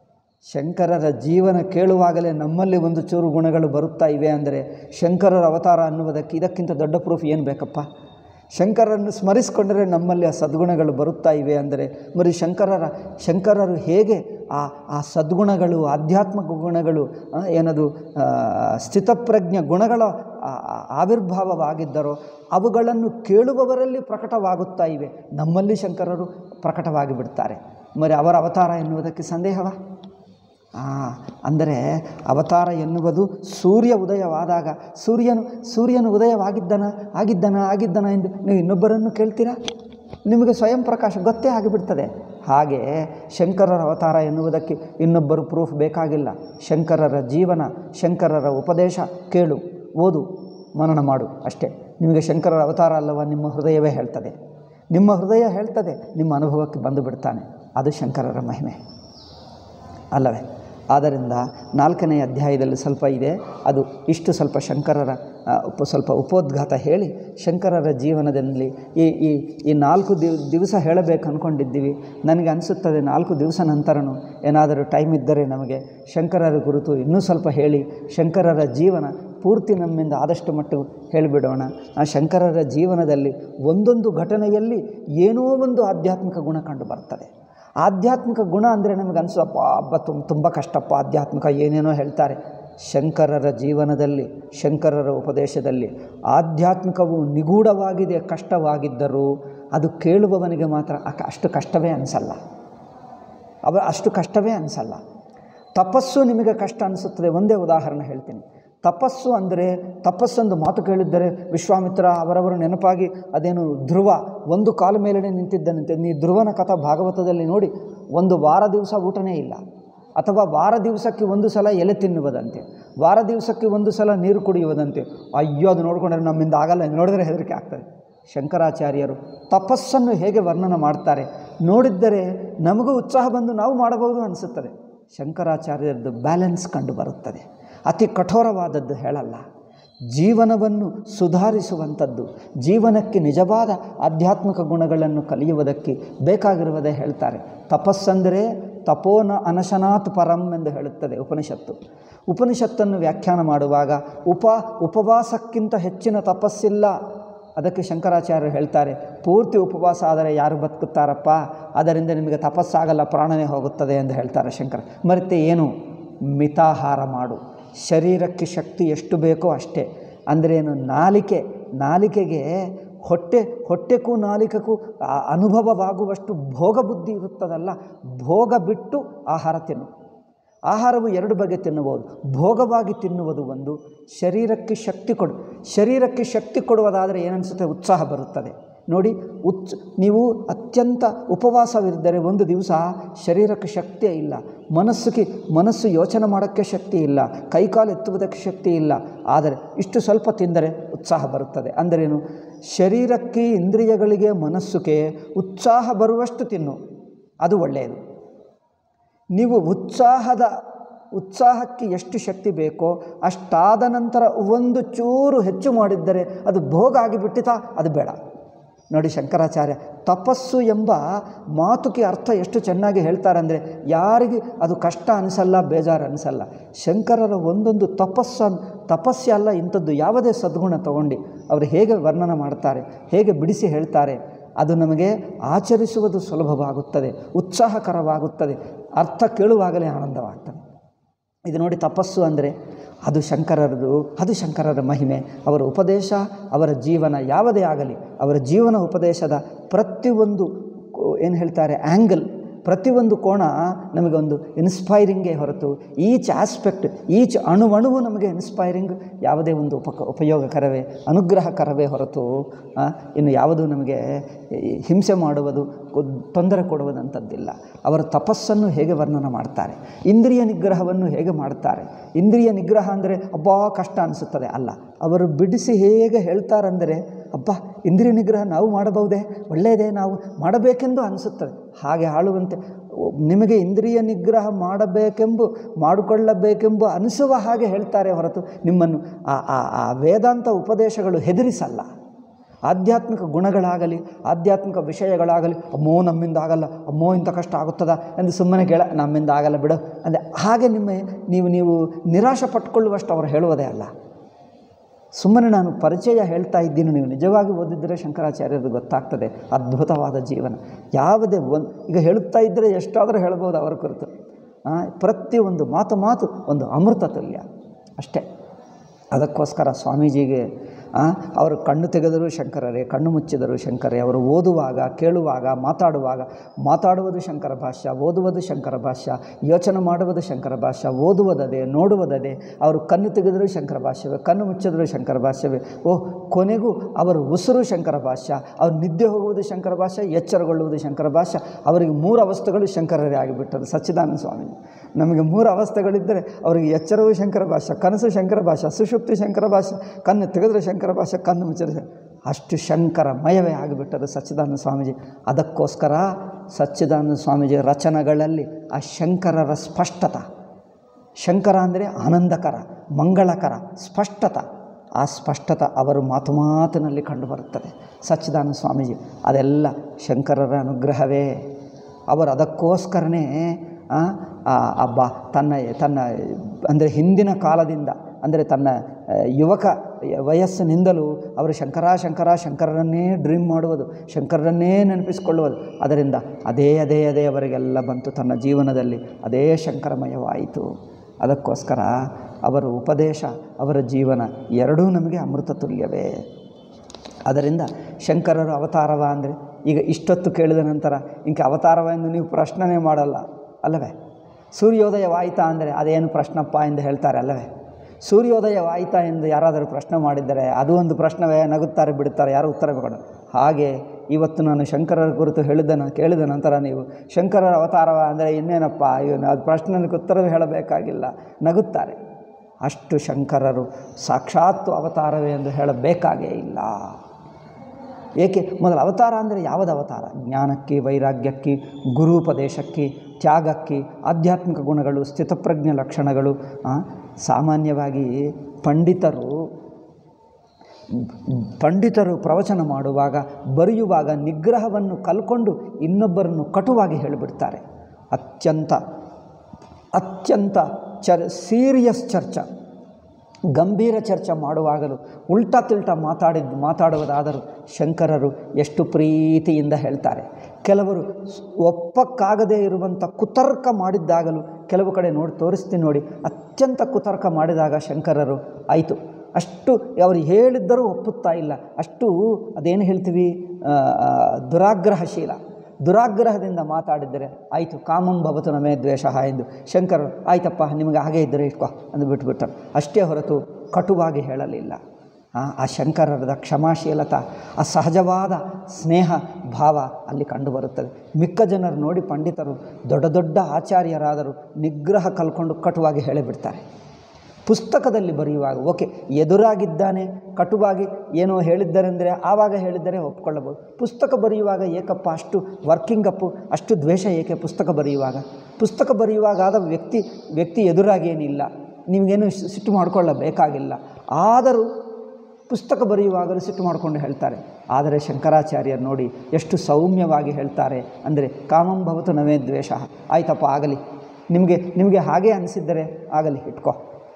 ಶಂಕರರ ಜೀವನ ಕೇಳುವಾಗಲೇ ನಮ್ಮಲ್ಲಿ ಒಂದು ಚೂರು ಗುಣಗಳು ಬರುತ್ತಾ ಇವೆ ಅಂದರೆ ಶಂಕರರ ಅವತಾರ ಅನ್ನುವುದಕ್ಕೆ ಇದಕ್ಕಿಂತ ದೊಡ್ಡ ಪ್ರೂಫ್ ಏನು ಬೇಕಪ್ಪ ಶಂಕರನ್ನು ಸ್ಮರಿಸಿಕೊಂಡರೆ ನಮ್ಮಲ್ಲಿ ಆ ಸದ್ಗುಣಗಳು ಬರುತ್ತಾ ಇವೆ ಅಂದರೆ మరి ಶಂಕರರ ಶಂಕರರು ಹೇಗೆ ಆ ಆ ಸದ್ಗುಣಗಳು ಆಧ್ಯಾತ್ಮಿಕ ಗುಣಗಳು ಆ, ಏನದು ಆ, ಸ್ಥಿತಪ್ರಜ್ಞ ಗುಣಗಳ ಆ- ಆ- ಆವಿರ್ಭಾವವಾಗಿದ್ದರೋ ಅವುಗಳನ್ನು ಕೇಳುವವರಲ್ಲಿ ಪ್ರಕಟವಾಗುತ್ತಾ ಇವೆ ನಮ್ಮಲ್ಲಿ ಶಂಕರರು ಪ್ರಕಟವಾಗಿ ಬಿಡ್ತಾರೆ మరి ಅವರ ಅವತಾರ ಎನ್ನುವುದಕ್ಕೆ ಸಂದೇಹವಾ ಆ, ಅಂದರೆ ಅವತಾರ ಎನ್ನುವುದು ಸೂರ್ಯ ಉದಯವಾದಾಗ ಸೂರ್ಯನು ಸೂರ್ಯನು ಉದಯವಾಗಿದ್ದನ ಆಗಿದ್ದನ ಆಗಿದ್ದನ ಎಂದು ನೀವು ಇನ್ನೊಬ್ಬರನ್ನು ಕೇಳ್ತೀರಾ ನಿಮಗೆ ಸ್ವಯಂ ಪ್ರಕಾಶ ಗೊತ್ತೇ ಆಗಿಬಿಡ್ತದೆ ಹಾಗೆ ಶಂಕರರ ಅವತಾರ ಎನ್ನುವುದಕ್ಕೆ ಇನ್ನೊಬ್ಬರು ಪ್ರೂಫ್ ಬೇಕಾಗಿಲ್ಲ ಶಂಕರರ ಜೀವನ ಶಂಕರರ ಉಪದೇಶ ಕೇಳು ಓದು ಮನನ ಮಾಡು ಅಷ್ಟೇ ನಿಮಗೆ ಶಂಕರರ ಅವತಾರ ಅಲ್ಲವ ನಿಮ್ಮ ಹೃದಯವೇ ಹೇಳ್ತದೆ ನಿಮ್ಮ ಹೃದಯ ಹೇಳ್ತದೆ ನಿಮ್ಮ ಅನುಭವಕ್ಕೆ ಬಂದು ಬಿಡ್ತಾನೆ ಅದು ಶಂಕರರ ಮಹಿಮೆ ಅಲ್ಲವೇ ಆದ್ದರಿಂದ ನಾಲ್ಕನೇ ಅಧ್ಯಾಯದಲ್ಲಿ ಸ್ವಲ್ಪ ಇದೆ ಅದು ಇಷ್ಟು ಸ್ವಲ್ಪ ಶಂಕರರ ಆ, ಉಪ ಸ್ವಲ್ಪ ಉಪೋದ್ಘಾತ ಹೇಳಿ ಶಂಕರರ ಜೀವನದಲ್ಲಿ ಈ ಈ ಈ ನಾಲ್ಕು ದಿವ್ ದಿವಸ ಹೇಳಬೇಕು ಅಂದ್ಕೊಂಡಿದ್ದೀವಿ ನನಗೆ ಅನಿಸುತ್ತದೆ ನಾಲ್ಕು ದಿವಸ ನಂತರನೂ ಏನಾದರೂ ಟೈಮ್ ಇದ್ದರೆ ನಮಗೆ ಶಂಕರರ ಕುರಿತು ಇನ್ನೂ ಸ್ವಲ್ಪ ಹೇಳಿ ಶಂಕರರ ಜೀವನ ಪೂರ್ತಿ ನಮ್ಮಿಂದ ಆದಷ್ಟು ಮಟ್ಟಿಗೆ ಹೇಳಿಬಿಡೋಣ ಆ ಶಂಕರರ ಜೀವನದಲ್ಲಿ ಒಂದೊಂದು ಘಟನೆಯಲ್ಲಿ ಏನೋ ಒಂದು ಆಧ್ಯಾತ್ಮಿಕ ಗುಣ ಕಂಡು ಬರ್ತದೆ ಆಧ್ಯಾತ್ಮಿಕ ಗುಣ ಅಂದರೆ ನಮಗೆ ಅನಿಸಪ್ಪ ಹಬ್ಬ ತುಂಬ ತುಂಬ ಕಷ್ಟಪ್ಪ ಆಧ್ಯಾತ್ಮಿಕ ಏನೇನೋ ಹೇಳ್ತಾರೆ ಶಂಕರರ ಜೀವನದಲ್ಲಿ ಶಂಕರರ ಉಪದೇಶದಲ್ಲಿ ಆಧ್ಯಾತ್ಮಿಕವು ನಿಗೂಢವಾಗಿದೆ ಕಷ್ಟವಾಗಿದ್ದರೂ ಅದು ಕೇಳುವವನಿಗೆ ಮಾತ್ರ ಅಕ- ಅಷ್ಟು ಕಷ್ಟವೇ ಅನಿಸಲ್ಲ ಅವ ಅಷ್ಟು ಕಷ್ಟವೇ ಅನಿಸಲ್ಲ ತಪಸ್ಸು ನಿಮಗೆ ಕಷ್ಟ ಅನಿಸುತ್ತದೆ ಒಂದೇ ಉದಾಹರಣೆ ಹೇಳ್ತೀನಿ ತಪಸ್ಸು ಅಂದರೆ ತಪಸ್ಸೊಂದು ಮಾತು ಕೇಳಿದ್ದರೆ ವಿಶ್ವಾಮಿತ್ರ ಅವರವರ ನೆನಪಾಗಿ ಅದೇನು ಧ್ರುವ ಒಂದು ಕಾಲು ಮೇಲನೆ ನಿಂತಿದ್ದನಂತೆ ನೀ ಧ್ರುವನ ಕಥಾ ಭಾಗವತದಲ್ಲಿ ನೋಡಿ ಒಂದು ವಾರ ದಿವಸ ಊಟನೇ ಇಲ್ಲ ಅಥವಾ ವಾರ ದಿವಸಕ್ಕೆ ಒಂದು ಸಲ ಎಲೆ ತಿನ್ನುವುದಂತೆ ವಾರ ದಿವಸಕ್ಕೆ ಒಂದು ಸಲ ನೀರು ಕುಡಿಯುವುದಂತೆ ಅಯ್ಯೋ ಅದು ನೋಡಿಕೊಂಡ್ರೆ ನಮ್ಮಿಂದ ಆಗಲ್ಲ ನೋಡಿದ್ರೆ ಹೆದರಿಕೆ ಆಗ್ತದೆ ಶಂಕರಾಚಾರ್ಯರು ತಪಸ್ಸನ್ನು ಹೇಗೆ ವರ್ಣನ ಮಾಡ್ತಾರೆ ನೋಡಿದ್ದರೆ ನಮಗೂ ಉತ್ಸಾಹ ಬಂದು ನಾವು ಮಾಡಬಹುದು ಅನಿಸುತ್ತದೆ ಶಂಕರಾಚಾರ್ಯರದ್ದು ಬ್ಯಾಲೆನ್ಸ್ ಕಂಡು ಬರುತ್ತದೆ ಅತಿ ಕಠೋರವಾದದ್ದು ಹೇಳಲ್ಲ ಜೀವನವನ್ನು ಸುಧಾರಿಸುವಂಥದ್ದು ಜೀವನಕ್ಕೆ ನಿಜವಾದ ಆಧ್ಯಾತ್ಮಿಕ ಗುಣಗಳನ್ನು ಕಲಿಯುವುದಕ್ಕೆ ಬೇಕಾಗಿರುವುದೇ ಹೇಳ್ತಾರೆ ತಪಸ್ಸಂದರೆ ತಪೋನ ಅನಶನಾತ್ ಪರಂ ಎಂದು ಹೇಳುತ್ತದೆ ಉಪನಿಷತ್ತು ಉಪನಿಷತ್ತನ್ನು ವ್ಯಾಖ್ಯಾನ ಮಾಡುವಾಗ ಉಪ ಉಪವಾಸಕ್ಕಿಂತ ಹೆಚ್ಚಿನ ತಪಸ್ಸಿಲ್ಲ ಅದಕ್ಕೆ ಶಂಕರಾಚಾರ್ಯರು ಹೇಳ್ತಾರೆ ಪೂರ್ತಿ ಉಪವಾಸ ಆದರೆ ಯಾರು ಬದುಕುತ್ತಾರಪ್ಪ ಅದರಿಂದ ನಿಮಗೆ ತಪಸ್ಸಾಗಲ್ಲ ಪ್ರಾಣನೇ ಹೋಗುತ್ತದೆ ಎಂದು ಹೇಳ್ತಾರೆ ಶಂಕರ ಮತ್ತೆ ಏನು ಮಿತಾಹಾರ ಮಾಡು ಶರೀರಕ್ಕೆ ಶಕ್ತಿ ಎಷ್ಟು ಬೇಕೋ ಅಷ್ಟೇ ಅಂದ್ರೇನು ನಾಲಿಕೆ ನಾಲಿಕೆಗೆ ಹೊಟ್ಟೆ ಹೊಟ್ಟೆಗೂ ನಾಲಿಕೆಗೂ ಆ ಅನುಭವವಾಗುವಷ್ಟು ಭೋಗ ಬುದ್ಧಿ ಇರುತ್ತದಲ್ಲ ಭೋಗ ಬಿಟ್ಟು ಆಹಾರ ತಿನ್ನು ಆಹಾರವು ಎರಡು ಬಗೆ ತಿನ್ನಬಹುದು ಭೋಗವಾಗಿ ತಿನ್ನುವುದು ಒಂದು ಶರೀರಕ್ಕೆ ಶಕ್ತಿ ಕೊಡು ಶರೀರಕ್ಕೆ ಶಕ್ತಿ ಕೊಡುವುದಾದರೆ ಏನನ್ಸುತ್ತೆ ಉತ್ಸಾಹ ಬರುತ್ತದೆ ನೋಡಿ ಉತ್ಸ ನೀವು ಅತ್ಯಂತ ಉಪವಾಸವಿದ್ದರೆ ಒಂದು ದಿವಸ ಶರೀರಕ್ಕೆ ಶಕ್ತಿಯೇ ಇಲ್ಲ ಮನಸ್ಸಿಗೆ ಮನಸ್ಸು ಯೋಚನೆ ಮಾಡೋಕ್ಕೆ ಶಕ್ತಿ ಇಲ್ಲ ಕೈಕಾಲು ಎತ್ತುವುದಕ್ಕೆ ಶಕ್ತಿ ಇಲ್ಲ ಆದರೆ ಇಷ್ಟು ಸ್ವಲ್ಪ ತಿಂದರೆ ಉತ್ಸಾಹ ಬರುತ್ತದೆ ಅಂದರೇನು ಶರೀರಕ್ಕೆ ಇಂದ್ರಿಯಗಳಿಗೆ ಮನಸ್ಸುಗೆ ಉತ್ಸಾಹ ಬರುವಷ್ಟು ತಿನ್ನು ಅದು ಒಳ್ಳೆಯದು ನೀವು ಉತ್ಸಾಹದ ಉತ್ಸಾಹಕ್ಕೆ ಎಷ್ಟು ಶಕ್ತಿ ಬೇಕೋ ಅಷ್ಟಾದ ನಂತರ ಒಂದು ಚೂರು ಹೆಚ್ಚು ಮಾಡಿದ್ದರೆ ಅದು ಭೋಗ ಆಗಿಬಿಟ್ಟಿತಾ ಅದು ಬೇಡ ನೋಡಿ ಶಂಕರಾಚಾರ್ಯ ತಪಸ್ಸು ಎಂಬ ಮಾತುಗೆ ಅರ್ಥ ಎಷ್ಟು ಚೆನ್ನಾಗಿ ಹೇಳ್ತಾರೆ ಅಂದರೆ ಯಾರಿಗೆ ಅದು ಕಷ್ಟ ಅನಿಸಲ್ಲ ಬೇಜಾರು ಅನಿಸಲ್ಲ ಶಂಕರರ ಒಂದೊಂದು ತಪಸ್ಸು ತಪಸ್ಸೆ ಅಲ್ಲ ಇಂಥದ್ದು ಯಾವುದೇ ಸದ್ಗುಣ ತಗೊಂಡು ಅವರು ಹೇಗೆ ವರ್ಣನ ಮಾಡ್ತಾರೆ ಹೇಗೆ ಬಿಡಿಸಿ ಹೇಳ್ತಾರೆ ಅದು ನಮಗೆ ಆಚರಿಸುವುದು ಸುಲಭವಾಗುತ್ತದೆ ಉತ್ಸಾಹಕರವಾಗುತ್ತದೆ ಅರ್ಥ ಕೇಳುವಾಗಲೇ ಆನಂದವಾಗ್ತದೆ ಇದು ನೋಡಿ ತಪಸ್ಸು ಅಂದರೆ ಅದು ಶಂಕರರದು ಅದು ಶಂಕರರ ಮಹಿಮೆ ಅವರ ಉಪದೇಶ ಅವರ ಜೀವನ ಯಾವುದೇ ಆಗಲಿ ಅವರ ಜೀವನ ಉಪದೇಶದ ಪ್ರತಿಯೊಂದು ಏನು ಹೇಳ್ತಾರೆ ಆ್ಯಂಗಲ್ ಪ್ರತಿಯೊಂದು ಕೋಣ ನಮಗೊಂದು ಇನ್ಸ್ಪೈರಿಂಗೇ ಹೊರತು ಈಚ್ ಆಸ್ಪೆಕ್ಟ್ ಈಚ್ ಅಣುವಣುವು ನಮಗೆ ಇನ್ಸ್ಪೈರಿಂಗ್ ಯಾವುದೇ ಒಂದು ಉಪಕ ಉಪಯೋಗಕರವೇ ಅನುಗ್ರಹಕರವೇ ಹೊರತು ಆ, ಇನ್ನು ಯಾವುದೂ ನಮಗೆ ಈ ಹಿಂಸೆ ಮಾಡುವುದು ಕೊ- ತೊಂದರೆ ಕೊಡುವುದಂಥದ್ದಿಲ್ಲ ಅವರ ತಪಸ್ಸನ್ನು ಹೇಗೆ ವರ್ಣನ ಮಾಡ್ತಾರೆ ಇಂದ್ರಿಯ ನಿಗ್ರಹವನ್ನು ಹೇಗೆ ಮಾಡ್ತಾರೆ ಇಂದ್ರಿಯ ನಿಗ್ರಹ ಅಂದರೆ ಅಬ್ಬಾ ಕಷ್ಟ ಅನಿಸುತ್ತದೆ ಅಲ್ಲ ಅವರು ಬಿಡಿಸಿ ಹೇಗೆ ಹೇಳ್ತಾರಂದರೆ ಅಬ್ಬಾ ಇಂದ್ರಿಯ ನಿಗ್ರಹ ನಾವು ಮಾಡಬಹುದೇ ಒಳ್ಳೆಯದೇ ನಾವು ಮಾಡಬೇಕೆಂದು ಅನಿಸುತ್ತದೆ ಹಾಗೆ ಆಳುವಂತೆ ಒ- ನಿಮಗೆ ಇಂದ್ರಿಯ ನಿಗ್ರಹ ಮಾಡಬೇಕೆಂಬು ಮಾಡಿಕೊಳ್ಳಬೇಕೆಂಬ ಅನಿಸುವ ಹಾಗೆ ಹೇಳ್ತಾರೆ ಹೊರತು ನಿಮ್ಮನ್ನು ಆ ಆ ಆ ವೇದಾಂತ ಉಪದೇಶಗಳು ಹೆದರಿಸಲ್ಲ ಆಧ್ಯಾತ್ಮಿಕ ಗುಣಗಳಾಗಲಿ ಆಧ್ಯಾತ್ಮಿಕ ವಿಷಯಗಳಾಗಲಿ ಅಮ್ಮೋ ನಮ್ಮಿಂದ ಆಗಲ್ಲ ಅಮ್ಮೋ ಇಂಥ ಕಷ್ಟ ಆಗುತ್ತದ ಎಂದು ಸುಮ್ಮನೆ ಕೇಳ ನಮ್ಮಿಂದ ಆಗಲ್ಲ ಬಿಡು ಅಂದರೆ ಹಾಗೆ ನಿಮ್ಮ ನೀವು ನೀವು ನಿರಾಶೆ ಪಟ್ಕೊಳ್ಳುವಷ್ಟು ಅವರು ಹೇಳುವುದೇ ಅಲ್ಲ ಸುಮ್ಮನೆ ನಾನು ಪರಿಚಯ ಹೇಳ್ತಾ ಇದ್ದೀನಿ ನೀವು ನಿಜವಾಗಿ ಓದಿದ್ದರೆ ಶಂಕರಾಚಾರ್ಯರು ಗೊತ್ತಾಗ್ತದೆ ಅದ್ಭುತವಾದ ಜೀವನ ಯಾವುದೇ ಒಂದು ಈಗ ಹೇಳುತ್ತಾ ಇದ್ದರೆ ಎಷ್ಟಾದರೂ ಹೇಳ್ಬೋದು ಅವರ ಕುರಿತು ಆ, ಪ್ರತಿಯೊಂದು ಮಾತು ಮಾತು ಒಂದು ಅಮೃತ ತುಲ್ಯ ಅಷ್ಟೇ ಅದಕ್ಕೋಸ್ಕರ ಸ್ವಾಮೀಜಿಗೆ ಆ, ಅವರು ಕಣ್ಣು ತೆಗೆದರೂ ಶಂಕರರೇ ಕಣ್ಣು ಮುಚ್ಚಿದರು ಶಂಕರೇ ಅವರು ಓದುವಾಗ ಕೇಳುವಾಗ ಮಾತಾಡುವಾಗ ಮಾತಾಡುವುದು ಶಂಕರ ಭಾಷ್ಯ ಓದುವುದು ಶಂಕರ ಭಾಷ್ಯ ಯೋಚನೆ ಮಾಡುವುದು ಶಂಕರ ಭಾಷ್ಯ ಓದುವುದದೇ ನೋಡುವುದದೇ ಅವರು ಕಣ್ಣು ತೆಗೆದರೂ ಶಂಕರ ಭಾಷ್ಯವೇ ಕಣ್ಣು ಮುಚ್ಚಿದರೂ ಶಂಕರ ಭಾಷ್ಯವೇ ಓಹ್ ಕೊನೆಗೂ ಅವರು ಉಸಿರು ಶಂಕರ ಭಾಷ್ಯ ಅವ್ರು ನಿದ್ದೆ ಹೋಗುವುದು ಶಂಕರ ಭಾಷ್ಯ ಎಚ್ಚರಗೊಳ್ಳುವುದು ಶಂಕರ ಭಾಷ್ಯ ಅವರಿಗೆ ಮೂರು ಅವಸ್ಥೆಗಳು ಶಂಕರರೇ ಆಗಿಬಿಟ್ಟರು ಸಚ್ಚಿದಾನಂದ ಸ್ವಾಮಿ ನಮಗೆ ಮೂರು ಅವಸ್ಥೆಗಳಿದ್ದರೆ ಅವರಿಗೆ ಎಚ್ಚರವೂ ಶಂಕರ ಭಾಷೆ ಕನಸು ಶಂಕರ ಭಾಷೆ ಸುಷುಪ್ತಿ ಶಂಕರ ಭಾಷೆ ಕಣ್ಣು ತೆಗೆದರೆ ಶಂಕರ ಭಾಷೆ ಕಣ್ಣು ಮುಚ್ಚಿದ್ರೆ ಅಷ್ಟು ಶಂಕರಮಯವೇ ಆಗಿಬಿಟ್ಟರು ಸಚ್ಚಿದಾನಂದ ಸ್ವಾಮೀಜಿ ಅದಕ್ಕೋಸ್ಕರ ಸಚ್ಚಿದಾನಂದ ಸ್ವಾಮೀಜಿ ರಚನೆಗಳಲ್ಲಿ ಆ ಶಂಕರರ ಸ್ಪಷ್ಟತ ಶಂಕರ ಅಂದರೆ ಆನಂದಕರ ಮಂಗಳಕರ ಸ್ಪಷ್ಟತ ಆ ಸ್ಪಷ್ಟತ ಅವರು ಮಾತು ಮಾತಿನಲ್ಲಿ ಕಂಡುಬರುತ್ತದೆ ಸಚ್ಚಿದಾನಂದ ಸ್ವಾಮೀಜಿ ಅದೆಲ್ಲ ಶಂಕರರ ಅನುಗ್ರಹವೇ ಅವರು ಅದಕ್ಕೋಸ್ಕರನೇ ಆ, ಆ ಅಬ್ಬ ತನ್ನ ತನ್ನ ಅಂದರೆ ಹಿಂದಿನ ಕಾಲದಿಂದ ಅಂದರೆ ತನ್ನ ಆ, ಯುವಕ ವಯಸ್ಸಿನಿಂದಲೂ ಅವರು ಶಂಕರ ಶಂಕರ ಶಂಕರರನ್ನೇ ಡ್ರೀಮ್ ಮಾಡುವುದು ಶಂಕರರನ್ನೇ ನೆನಪಿಸಿಕೊಳ್ಳುವುದು ಅದರಿಂದ ಅದೇ ಅದೇ ಅದೇ ಅವರಿಗೆಲ್ಲ ಬಂತು ತನ್ನ ಜೀವನದಲ್ಲಿ ಅದೇ ಶಂಕರಮಯವಾಯಿತು ಅದಕ್ಕೋಸ್ಕರ ಅವರ ಉಪದೇಶ ಅವರ ಜೀವನ ಎರಡೂ ನಮಗೆ ಅಮೃತ ತುಲ್ಯವೇ ಅದರಿಂದ ಶಂಕರರು ಅವತಾರವ ಅಂದರೆ ಈಗ ಇಷ್ಟೊತ್ತು ಕೇಳಿದ ನಂತರ ಇಂಕ ಅವತಾರವ ಎಂದು ನೀವು ಪ್ರಶ್ನೆ ಮಾಡಲ್ಲ ಅಲ್ಲವೇ ಸೂರ್ಯೋದಯವಾಯಿತಾ ಅಂದರೆ ಅದೇನು ಪ್ರಶ್ನಪ್ಪ ಎಂದು ಹೇಳ್ತಾರೆ ಅಲ್ಲವೇ ಸೂರ್ಯೋದಯವಾಯಿತಾ ಎಂದು ಯಾರಾದರೂ ಪ್ರಶ್ನೆ ಮಾಡಿದ್ದರೆ ಅದು ಒಂದು ಪ್ರಶ್ನವೇ ನಗುತ್ತಾರೆ ಬಿಡುತ್ತಾರೆ ಯಾರು ಉತ್ತರ ಬೇಡ ಹಾಗೆ ಇವತ್ತು ನಾನು ಶಂಕರರ ಕುರಿತು ಹೇಳಿದ ನ- ಕೇಳಿದ ನಂತರ ನೀವು ಶಂಕರರ ಅವತಾರವ ಅಂದರೆ ಇನ್ನೇನಪ್ಪ ಇವನು ಅದು ಪ್ರಶ್ನೆಗೆ ಉತ್ತರವೇ ಹೇಳಬೇಕಾಗಿಲ್ಲ ನಗುತ್ತಾರೆ ಅಷ್ಟು ಶಂಕರರು ಸಾಕ್ಷಾತ್ತು ಅವತಾರವೇ ಎಂದು ಹೇಳಬೇಕಾಗೇ ಇಲ್ಲ ಏಕೆ ಮೊದಲು ಅವತಾರ ಅಂದರೆ ಯಾವುದು ಅವತಾರ ಜ್ಞಾನಕ್ಕೆ ವೈರಾಗ್ಯಕ್ಕೆ ಗುರುಪದೇಶಕ್ಕೆ ತ್ಯಾಗಕ್ಕೆ ಆಧ್ಯಾತ್ಮಿಕ ಗುಣಗಳು ಸ್ಥಿತಪ್ರಜ್ಞ ಲಕ್ಷಣಗಳು ಆ, ಸಾಮಾನ್ಯವಾಗಿ ಪಂಡಿತರು ಪಂಡಿತರು ಪ್ರವಚನ ಮಾಡುವಾಗ ಬರೆಯುವಾಗ ನಿಗ್ರಹವನ್ನು ಕಲ್ಕೊಂಡು ಇನ್ನೊಬ್ಬರನ್ನು ಕಟುವಾಗಿ ಹೇಳಿಬಿಡ್ತಾರೆ ಅತ್ಯಂತ ಅತ್ಯಂತ ಚರ್ ಸೀರಿಯಸ್ ಚರ್ಚ ಗಂಭೀರ ಚರ್ಚೆ ಮಾಡುವಾಗಲೂ ಉಲ್ಟಾ ತಿಲ್ಟಾ ಮಾತಾಡಿದ್ದು ಮಾತಾಡುವುದಾದರೂ ಶಂಕರರು ಎಷ್ಟು ಪ್ರೀತಿಯಿಂದ ಹೇಳ್ತಾರೆ ಕೆಲವರು ಸ್- ಒಪ್ಪಕ್ಕಾಗದೇ ಇರುವಂಥ ಕುತರ್ಕ ಮಾಡಿದ್ದಾಗಲೂ ಕೆಲವು ಕಡೆ ನೋಡಿ ತೋರಿಸ್ತೀನಿ ನೋಡಿ ಅತ್ಯಂತ ಕುತರ್ಕ ಮಾಡಿದಾಗ ಶಂಕರರು ಆಯಿತು ಅಷ್ಟು ಅವರು ಹೇಳಿದ್ದರೂ ಒಪ್ಪುತ್ತಾ ಇಲ್ಲ ಅಷ್ಟು ಅದೇನು ಹೇಳ್ತೀವಿ ಆ, ಆ, ದುರಾಗ್ರಹಶೀಲ ದುರಾಗ್ರಹದಿಂದ ಮಾತಾಡಿದರೆ ಆಯಿತು ಕಾಮಂ ಭವತು ನಮೇ ದ್ವೇಷ ಎಂದು ಶಂಕರರು ಆಯ್ತಪ್ಪ ನಿಮಗೆ ಹಾಗೆ ಇದ್ದರೆ ಇಟ್ಕೋ ಅಂದು ಬಿಟ್ಬಿಟ್ಟರು ಅಷ್ಟೇ ಹೊರತು ಕಟುವಾಗಿ ಹೇಳಲಿಲ್ಲ ಆ, ಆ ಶಂಕರರದ ಕ್ಷಮಾಶೀಲತ ಆ ಸಹಜವಾದ ಸ್ನೇಹ ಭಾವ ಅಲ್ಲಿ ಕಂಡುಬರುತ್ತದೆ ಮಿಕ್ಕ ಜನರು ನೋಡಿ ಪಂಡಿತರು ದೊಡ್ಡ ದೊಡ್ಡ ಆಚಾರ್ಯರಾದರೂ ನಿಗ್ರಹ ಕಲ್ಕೊಂಡು ಕಟುವಾಗಿ ಹೇಳಿಬಿಡ್ತಾರೆ ಪುಸ್ತಕದಲ್ಲಿ ಬರೆಯುವಾಗ ಓಕೆ ಎದುರಾಗಿದ್ದಾನೆ ಕಟುವಾಗಿ ಏನೋ ಹೇಳಿದ್ದರೆಂದರೆ ಆವಾಗ ಹೇಳಿದ್ದರೆ ಒಪ್ಕೊಳ್ಳಬಹುದು ಪುಸ್ತಕ ಬರೆಯುವಾಗ ಏಕಪ್ಪ ಅಷ್ಟು ವರ್ಕಿಂಗ್ ಅಪ್ಪು ಅಷ್ಟು ದ್ವೇಷ ಏಕೆ ಪುಸ್ತಕ ಬರೆಯುವಾಗ ಪುಸ್ತಕ ಬರೆಯುವಾಗ ಆದ ವ್ಯಕ್ತಿ ವ್ಯಕ್ತಿ ಎದುರಾಗೇನಿಲ್ಲ ನಿಮಗೇನು ಸಿ- ಸಿಟ್ಟು ಮಾಡಿಕೊಳ್ಳಬೇಕಾಗಿಲ್ಲ ಆದರೂ ಪುಸ್ತಕ ಬರೆಯುವಾಗಲೂ ಸಿಟ್ಟು ಮಾಡಿಕೊಂಡು ಹೇಳ್ತಾರೆ ಆದರೆ ಶಂಕರಾಚಾರ್ಯರು ನೋಡಿ ಎಷ್ಟು ಸೌಮ್ಯವಾಗಿ ಹೇಳ್ತಾರೆ ಅಂದರೆ ಕಾಮಂ ಭವತು ನವೇ ದ್ವೇಷ ಆಯ್ತಪ್ಪ ಆಗಲಿ ನಿಮಗೆ ನಿಮಗೆ ಹಾಗೆ ಅನಿಸಿದ್ದರೆ ಆಗಲಿ ಇಟ್ಕೋ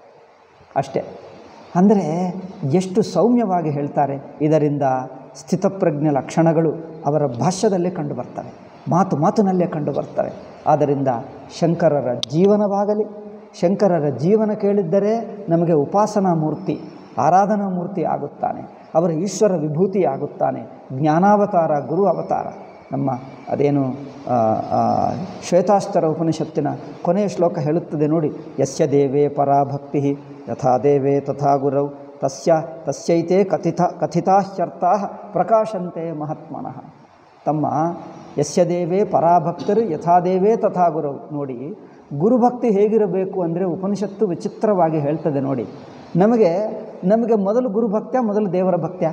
ಅಷ್ಟೇ ಅಂದರೆ ಎಷ್ಟು ಸೌಮ್ಯವಾಗಿ ಹೇಳ್ತಾರೆ ಇದರಿಂದ ಸ್ಥಿತಪ್ರಜ್ಞ ಲಕ್ಷಣಗಳು ಅವರ ಭಾಷ್ಯದಲ್ಲೇ ಕಂಡುಬರ್ತವೆ ಮಾತು ಮಾತಿನಲ್ಲೇ ಕಂಡುಬರ್ತವೆ ಆದ್ದರಿಂದ ಶಂಕರರ ಜೀವನವಾಗಲಿ ಶಂಕರರ ಜೀವನ ಕೇಳಿದ್ದರೆ ನಮಗೆ ಉಪಾಸನಾ ಮೂರ್ತಿ ಆರಾಧನಾ ಮೂರ್ತಿ ಆಗುತ್ತಾನೆ ಅವರ ಈಶ್ವರ ವಿಭೂತಿ ಆಗುತ್ತಾನೆ ಜ್ಞಾನಾವತಾರ ಗುರು ಅವತಾರ ನಮ್ಮ ಅದೇನು ಆ, ಆ, ಶ್ವೇತಾಸ್ತರ ಉಪನಿಷತ್ತಿನ ಕೊನೆಯ ಶ್ಲೋಕ ಹೇಳುತ್ತದೆ ನೋಡಿ ಯಸ್ಯ ದೇವೇ ಪರಾಭಕ್ತಿ ಯಥಾ ದೇವೇ ತಥಾ ಗುರೌ ತಸ್ಯ ತಸ್ಯೈತೆ ಕಥಿತ ಕಥಿತಾಶ್ಚರ್ತಾ ಪ್ರಕಾಶಂತೆ ಮಹಾತ್ಮನಃ ತಮ್ಮ ಯಸ್ಯ ದೇವೇ ಪರಾಭಕ್ತರು ಯಥಾ ದೇವೇ ತಥಾ ಗುರೌ ನೋಡಿ ಗುರುಭಕ್ತಿ ಹೇಗಿರಬೇಕು ಅಂದರೆ ಉಪನಿಷತ್ತು ವಿಚಿತ್ರವಾಗಿ ಹೇಳ್ತದೆ ನೋಡಿ ನಮಗೆ ನಮಗೆ ಮೊದಲು ಗುರುಭಕ್ತ್ಯ ಮೊದಲು ದೇವರ ಭಕ್ತ್ಯ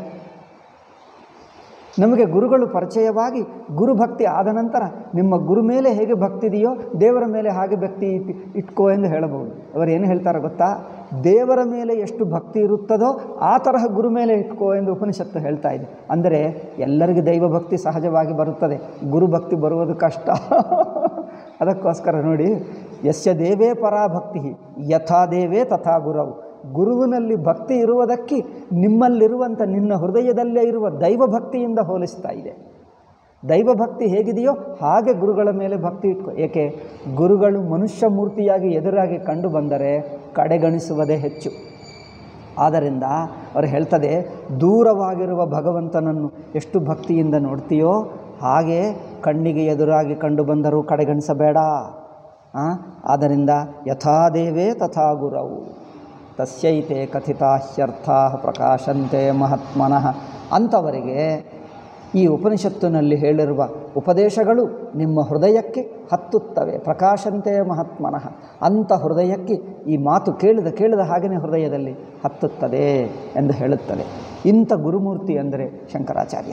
ನಮಗೆ ಗುರುಗಳು ಪರಿಚಯವಾಗಿ ಗುರುಭಕ್ತಿ ಆದ ನಂತರ ನಿಮ್ಮ ಗುರು ಮೇಲೆ ಹೇಗೆ ಭಕ್ತಿ ಇದೆಯೋ ದೇವರ ಮೇಲೆ ಹಾಗೆ ಭಕ್ತಿ ಇಟ್- ಇಟ್ಕೋ ಎಂದು ಹೇಳಬಹುದು ಅವರು ಏನು ಹೇಳ್ತಾರೆ ಗೊತ್ತಾ ದೇವರ ಮೇಲೆ ಎಷ್ಟು ಭಕ್ತಿ ಇರುತ್ತದೋ ಆ ತರಹ ಗುರು ಮೇಲೆ ಇಟ್ಕೋ ಎಂದು ಉಪನಿಷತ್ತು ಹೇಳ್ತಾ ಇದೆ ಅಂದರೆ ಎಲ್ಲರಿಗೂ ದೈವ ಭಕ್ತಿ ಸಹಜವಾಗಿ ಬರುತ್ತದೆ ಗುರು ಭಕ್ತಿ ಬರುವುದು ಕಷ್ಟ ಅದಕ್ಕೋಸ್ಕರ ನೋಡಿ ಯಸ್ಯ ದೇವೇ ಪರಾಭಕ್ತಿ ಯಥಾ ದೇವೇ ತಥಾ ಗುರವು ಗುರುವಿನಲ್ಲಿ ಭಕ್ತಿ ಇರುವುದಕ್ಕೆ ನಿಮ್ಮಲ್ಲಿರುವಂಥ ನಿನ್ನ ಹೃದಯದಲ್ಲೇ ಇರುವ ದೈವ ಭಕ್ತಿಯಿಂದ ಹೋಲಿಸ್ತಾ ಇದೆ ದೈವ ಭಕ್ತಿ ಹೇಗಿದೆಯೋ ಹಾಗೆ ಗುರುಗಳ ಮೇಲೆ ಭಕ್ತಿ ಇಟ್ಕೋ ಏಕೆ ಗುರುಗಳು ಮನುಷ್ಯ ಮೂರ್ತಿಯಾಗಿ ಎದುರಾಗಿ ಕಂಡು ಬಂದರೆ ಕಡೆಗಣಿಸುವುದೇ ಹೆಚ್ಚು ಆದ್ದರಿಂದ ಅವರು ಹೇಳ್ತದೆ ದೂರವಾಗಿರುವ ಭಗವಂತನನ್ನು ಎಷ್ಟು ಭಕ್ತಿಯಿಂದ ನೋಡ್ತೀಯೋ ಹಾಗೆ ಕಣ್ಣಿಗೆ ಎದುರಾಗಿ ಕಂಡು ಬಂದರೂ ಕಡೆಗಣಿಸಬೇಡ ಆ? ಆದ್ದರಿಂದ ಯಥಾ ದೇವೇ ತಥಾ ಗುರವು ತಸ್ಯೈತೆ ಕಥಿತಾಶ್ಯರ್ಥಾ ಪ್ರಕಾಶಂತೆ ಮಹಾತ್ಮನಃ ಅಂಥವರಿಗೆ ಈ ಉಪನಿಷತ್ತಿನಲ್ಲಿ ಹೇಳಿರುವ ಉಪದೇಶಗಳು ನಿಮ್ಮ ಹೃದಯಕ್ಕೆ ಹತ್ತುತ್ತವೆ ಪ್ರಕಾಶಂತೆ ಮಹಾತ್ಮನಃ ಅಂಥ ಹೃದಯಕ್ಕೆ ಈ ಮಾತು ಕೇಳಿದ ಕೇಳಿದ ಹಾಗೆಯೇ ಹೃದಯದಲ್ಲಿ ಹತ್ತುತ್ತದೆ ಎಂದು ಹೇಳುತ್ತದೆ ಇಂಥ ಗುರುಮೂರ್ತಿ ಅಂದರೆ ಶಂಕರಾಚಾರ್ಯ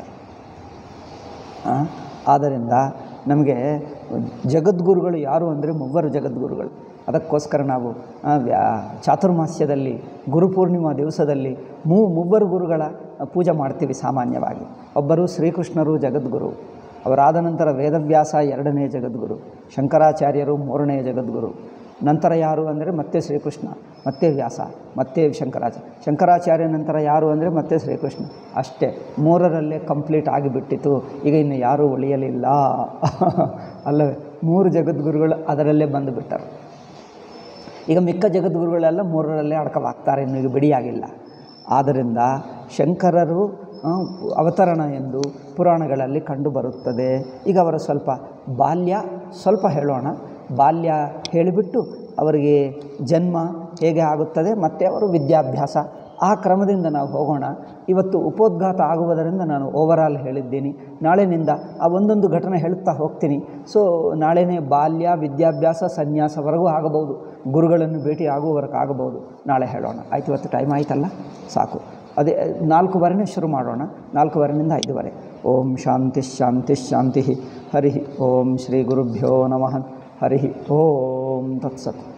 ಆ, ಆದ್ದರಿಂದ ನಮಗೆ ಜಗದ್ಗುರುಗಳು ಯಾರು ಅಂದರೆ ಮೂವರು ಜಗದ್ಗುರುಗಳು ಅದಕ್ಕೋಸ್ಕರ ನಾವು ಆ, ವ್ಯಾ- ಚಾತುರ್ಮಾಸ್ಯದಲ್ಲಿ ಗುರುಪೂರ್ಣಿಮಾ ದಿವಸದಲ್ಲಿ ಮೂ ಮೂವರು ಗುರುಗಳ ಪೂಜೆ ಮಾಡ್ತೀವಿ ಸಾಮಾನ್ಯವಾಗಿ ಒಬ್ಬರು ಶ್ರೀಕೃಷ್ಣರು ಜಗದ್ಗುರು ಅವರಾದ ನಂತರ ವೇದವ್ಯಾಸ ಎರಡನೇ ಜಗದ್ಗುರು ಶಂಕರಾಚಾರ್ಯರು ಮೂರನೇ ಜಗದ್ಗುರು ನಂತರ ಯಾರು ಅಂದರೆ ಮತ್ತೆ ಶ್ರೀಕೃಷ್ಣ ಮತ್ತೆ ವ್ಯಾಸ ಮತ್ತೆ ಶಂಕರಾಚಾರ್ಯ ಶಂಕರಾಚಾರ್ಯ ನಂತರ ಯಾರು ಅಂದರೆ ಮತ್ತೆ ಶ್ರೀಕೃಷ್ಣ ಅಷ್ಟೇ ಮೂರರಲ್ಲೇ ಕಂಪ್ಲೀಟ್ ಆಗಿಬಿಟ್ಟಿತು ಈಗ ಇನ್ನು ಯಾರೂ ಉಳಿಯಲಿಲ್ಲ ಅಲ್ಲವೇ ಮೂರು ಜಗದ್ಗುರುಗಳು ಅದರಲ್ಲೇ ಬಂದುಬಿಟ್ಟರು ಈಗ ಮಿಕ್ಕ ಜಗದ್ಗುರುಗಳೆಲ್ಲ ಮೂರರಲ್ಲೇ ಅಡಕವಾಗ್ತಾರೆ ಇನ್ನು ಈಗ ಬಿಡಿಯಾಗಿಲ್ಲ ಆದ್ದರಿಂದ ಶಂಕರರು ಆ, ಅವತರಣ ಎಂದು ಪುರಾಣಗಳಲ್ಲಿ ಕಂಡುಬರುತ್ತದೆ ಈಗ ಅವರ ಸ್ವಲ್ಪ ಬಾಲ್ಯ ಸ್ವಲ್ಪ ಹೇಳೋಣ ಬಾಲ್ಯ ಹೇಳಿಬಿಟ್ಟು ಅವರಿಗೆ ಜನ್ಮ ಹೇಗೆ ಆಗುತ್ತದೆ ಮತ್ತು ಅವರು ವಿದ್ಯಾಭ್ಯಾಸ ಆ ಕ್ರಮದಿಂದ ನಾವು ಹೋಗೋಣ ಇವತ್ತು ಉಪೋದ್ಘಾತ ಆಗುವುದರಿಂದ ನಾನು ಓವರಾಲ್ ಹೇಳಿದ್ದೀನಿ ನಾಳೆನಿಂದ ಆ ಒಂದೊಂದು ಘಟನೆ ಹೇಳುತ್ತಾ ಹೋಗ್ತೀನಿ ಸೊ ನಾಳೆನೇ ಬಾಲ್ಯ ವಿದ್ಯಾಭ್ಯಾಸ ಸನ್ಯಾಸವರೆಗೂ ಆಗಬಹುದು ಗುರುಗಳನ್ನು ಭೇಟಿ ಆಗುವವರೆಗೂ ಆಗಬಹುದು ನಾಳೆ ಹೇಳೋಣ ಆಯ್ತು ಇವತ್ತು ಟೈಮ್ ಆಯ್ತಲ್ಲ ಸಾಕು ಅದೇ ನಾಲ್ಕೂವರೆನೇ ಶುರು ಮಾಡೋಣ ನಾಲ್ಕೂವರೆನಿಂದ ಐದುವರೆ ಓಂ ಶಾಂತಿ ಶಾಂತಿ ಶಾಂತಿ ಹರಿ ಓಂ ಶ್ರೀ ಗುರುಭ್ಯೋ ನಮಃ ಹರಿ ಓಂ ತತ್ಸತ್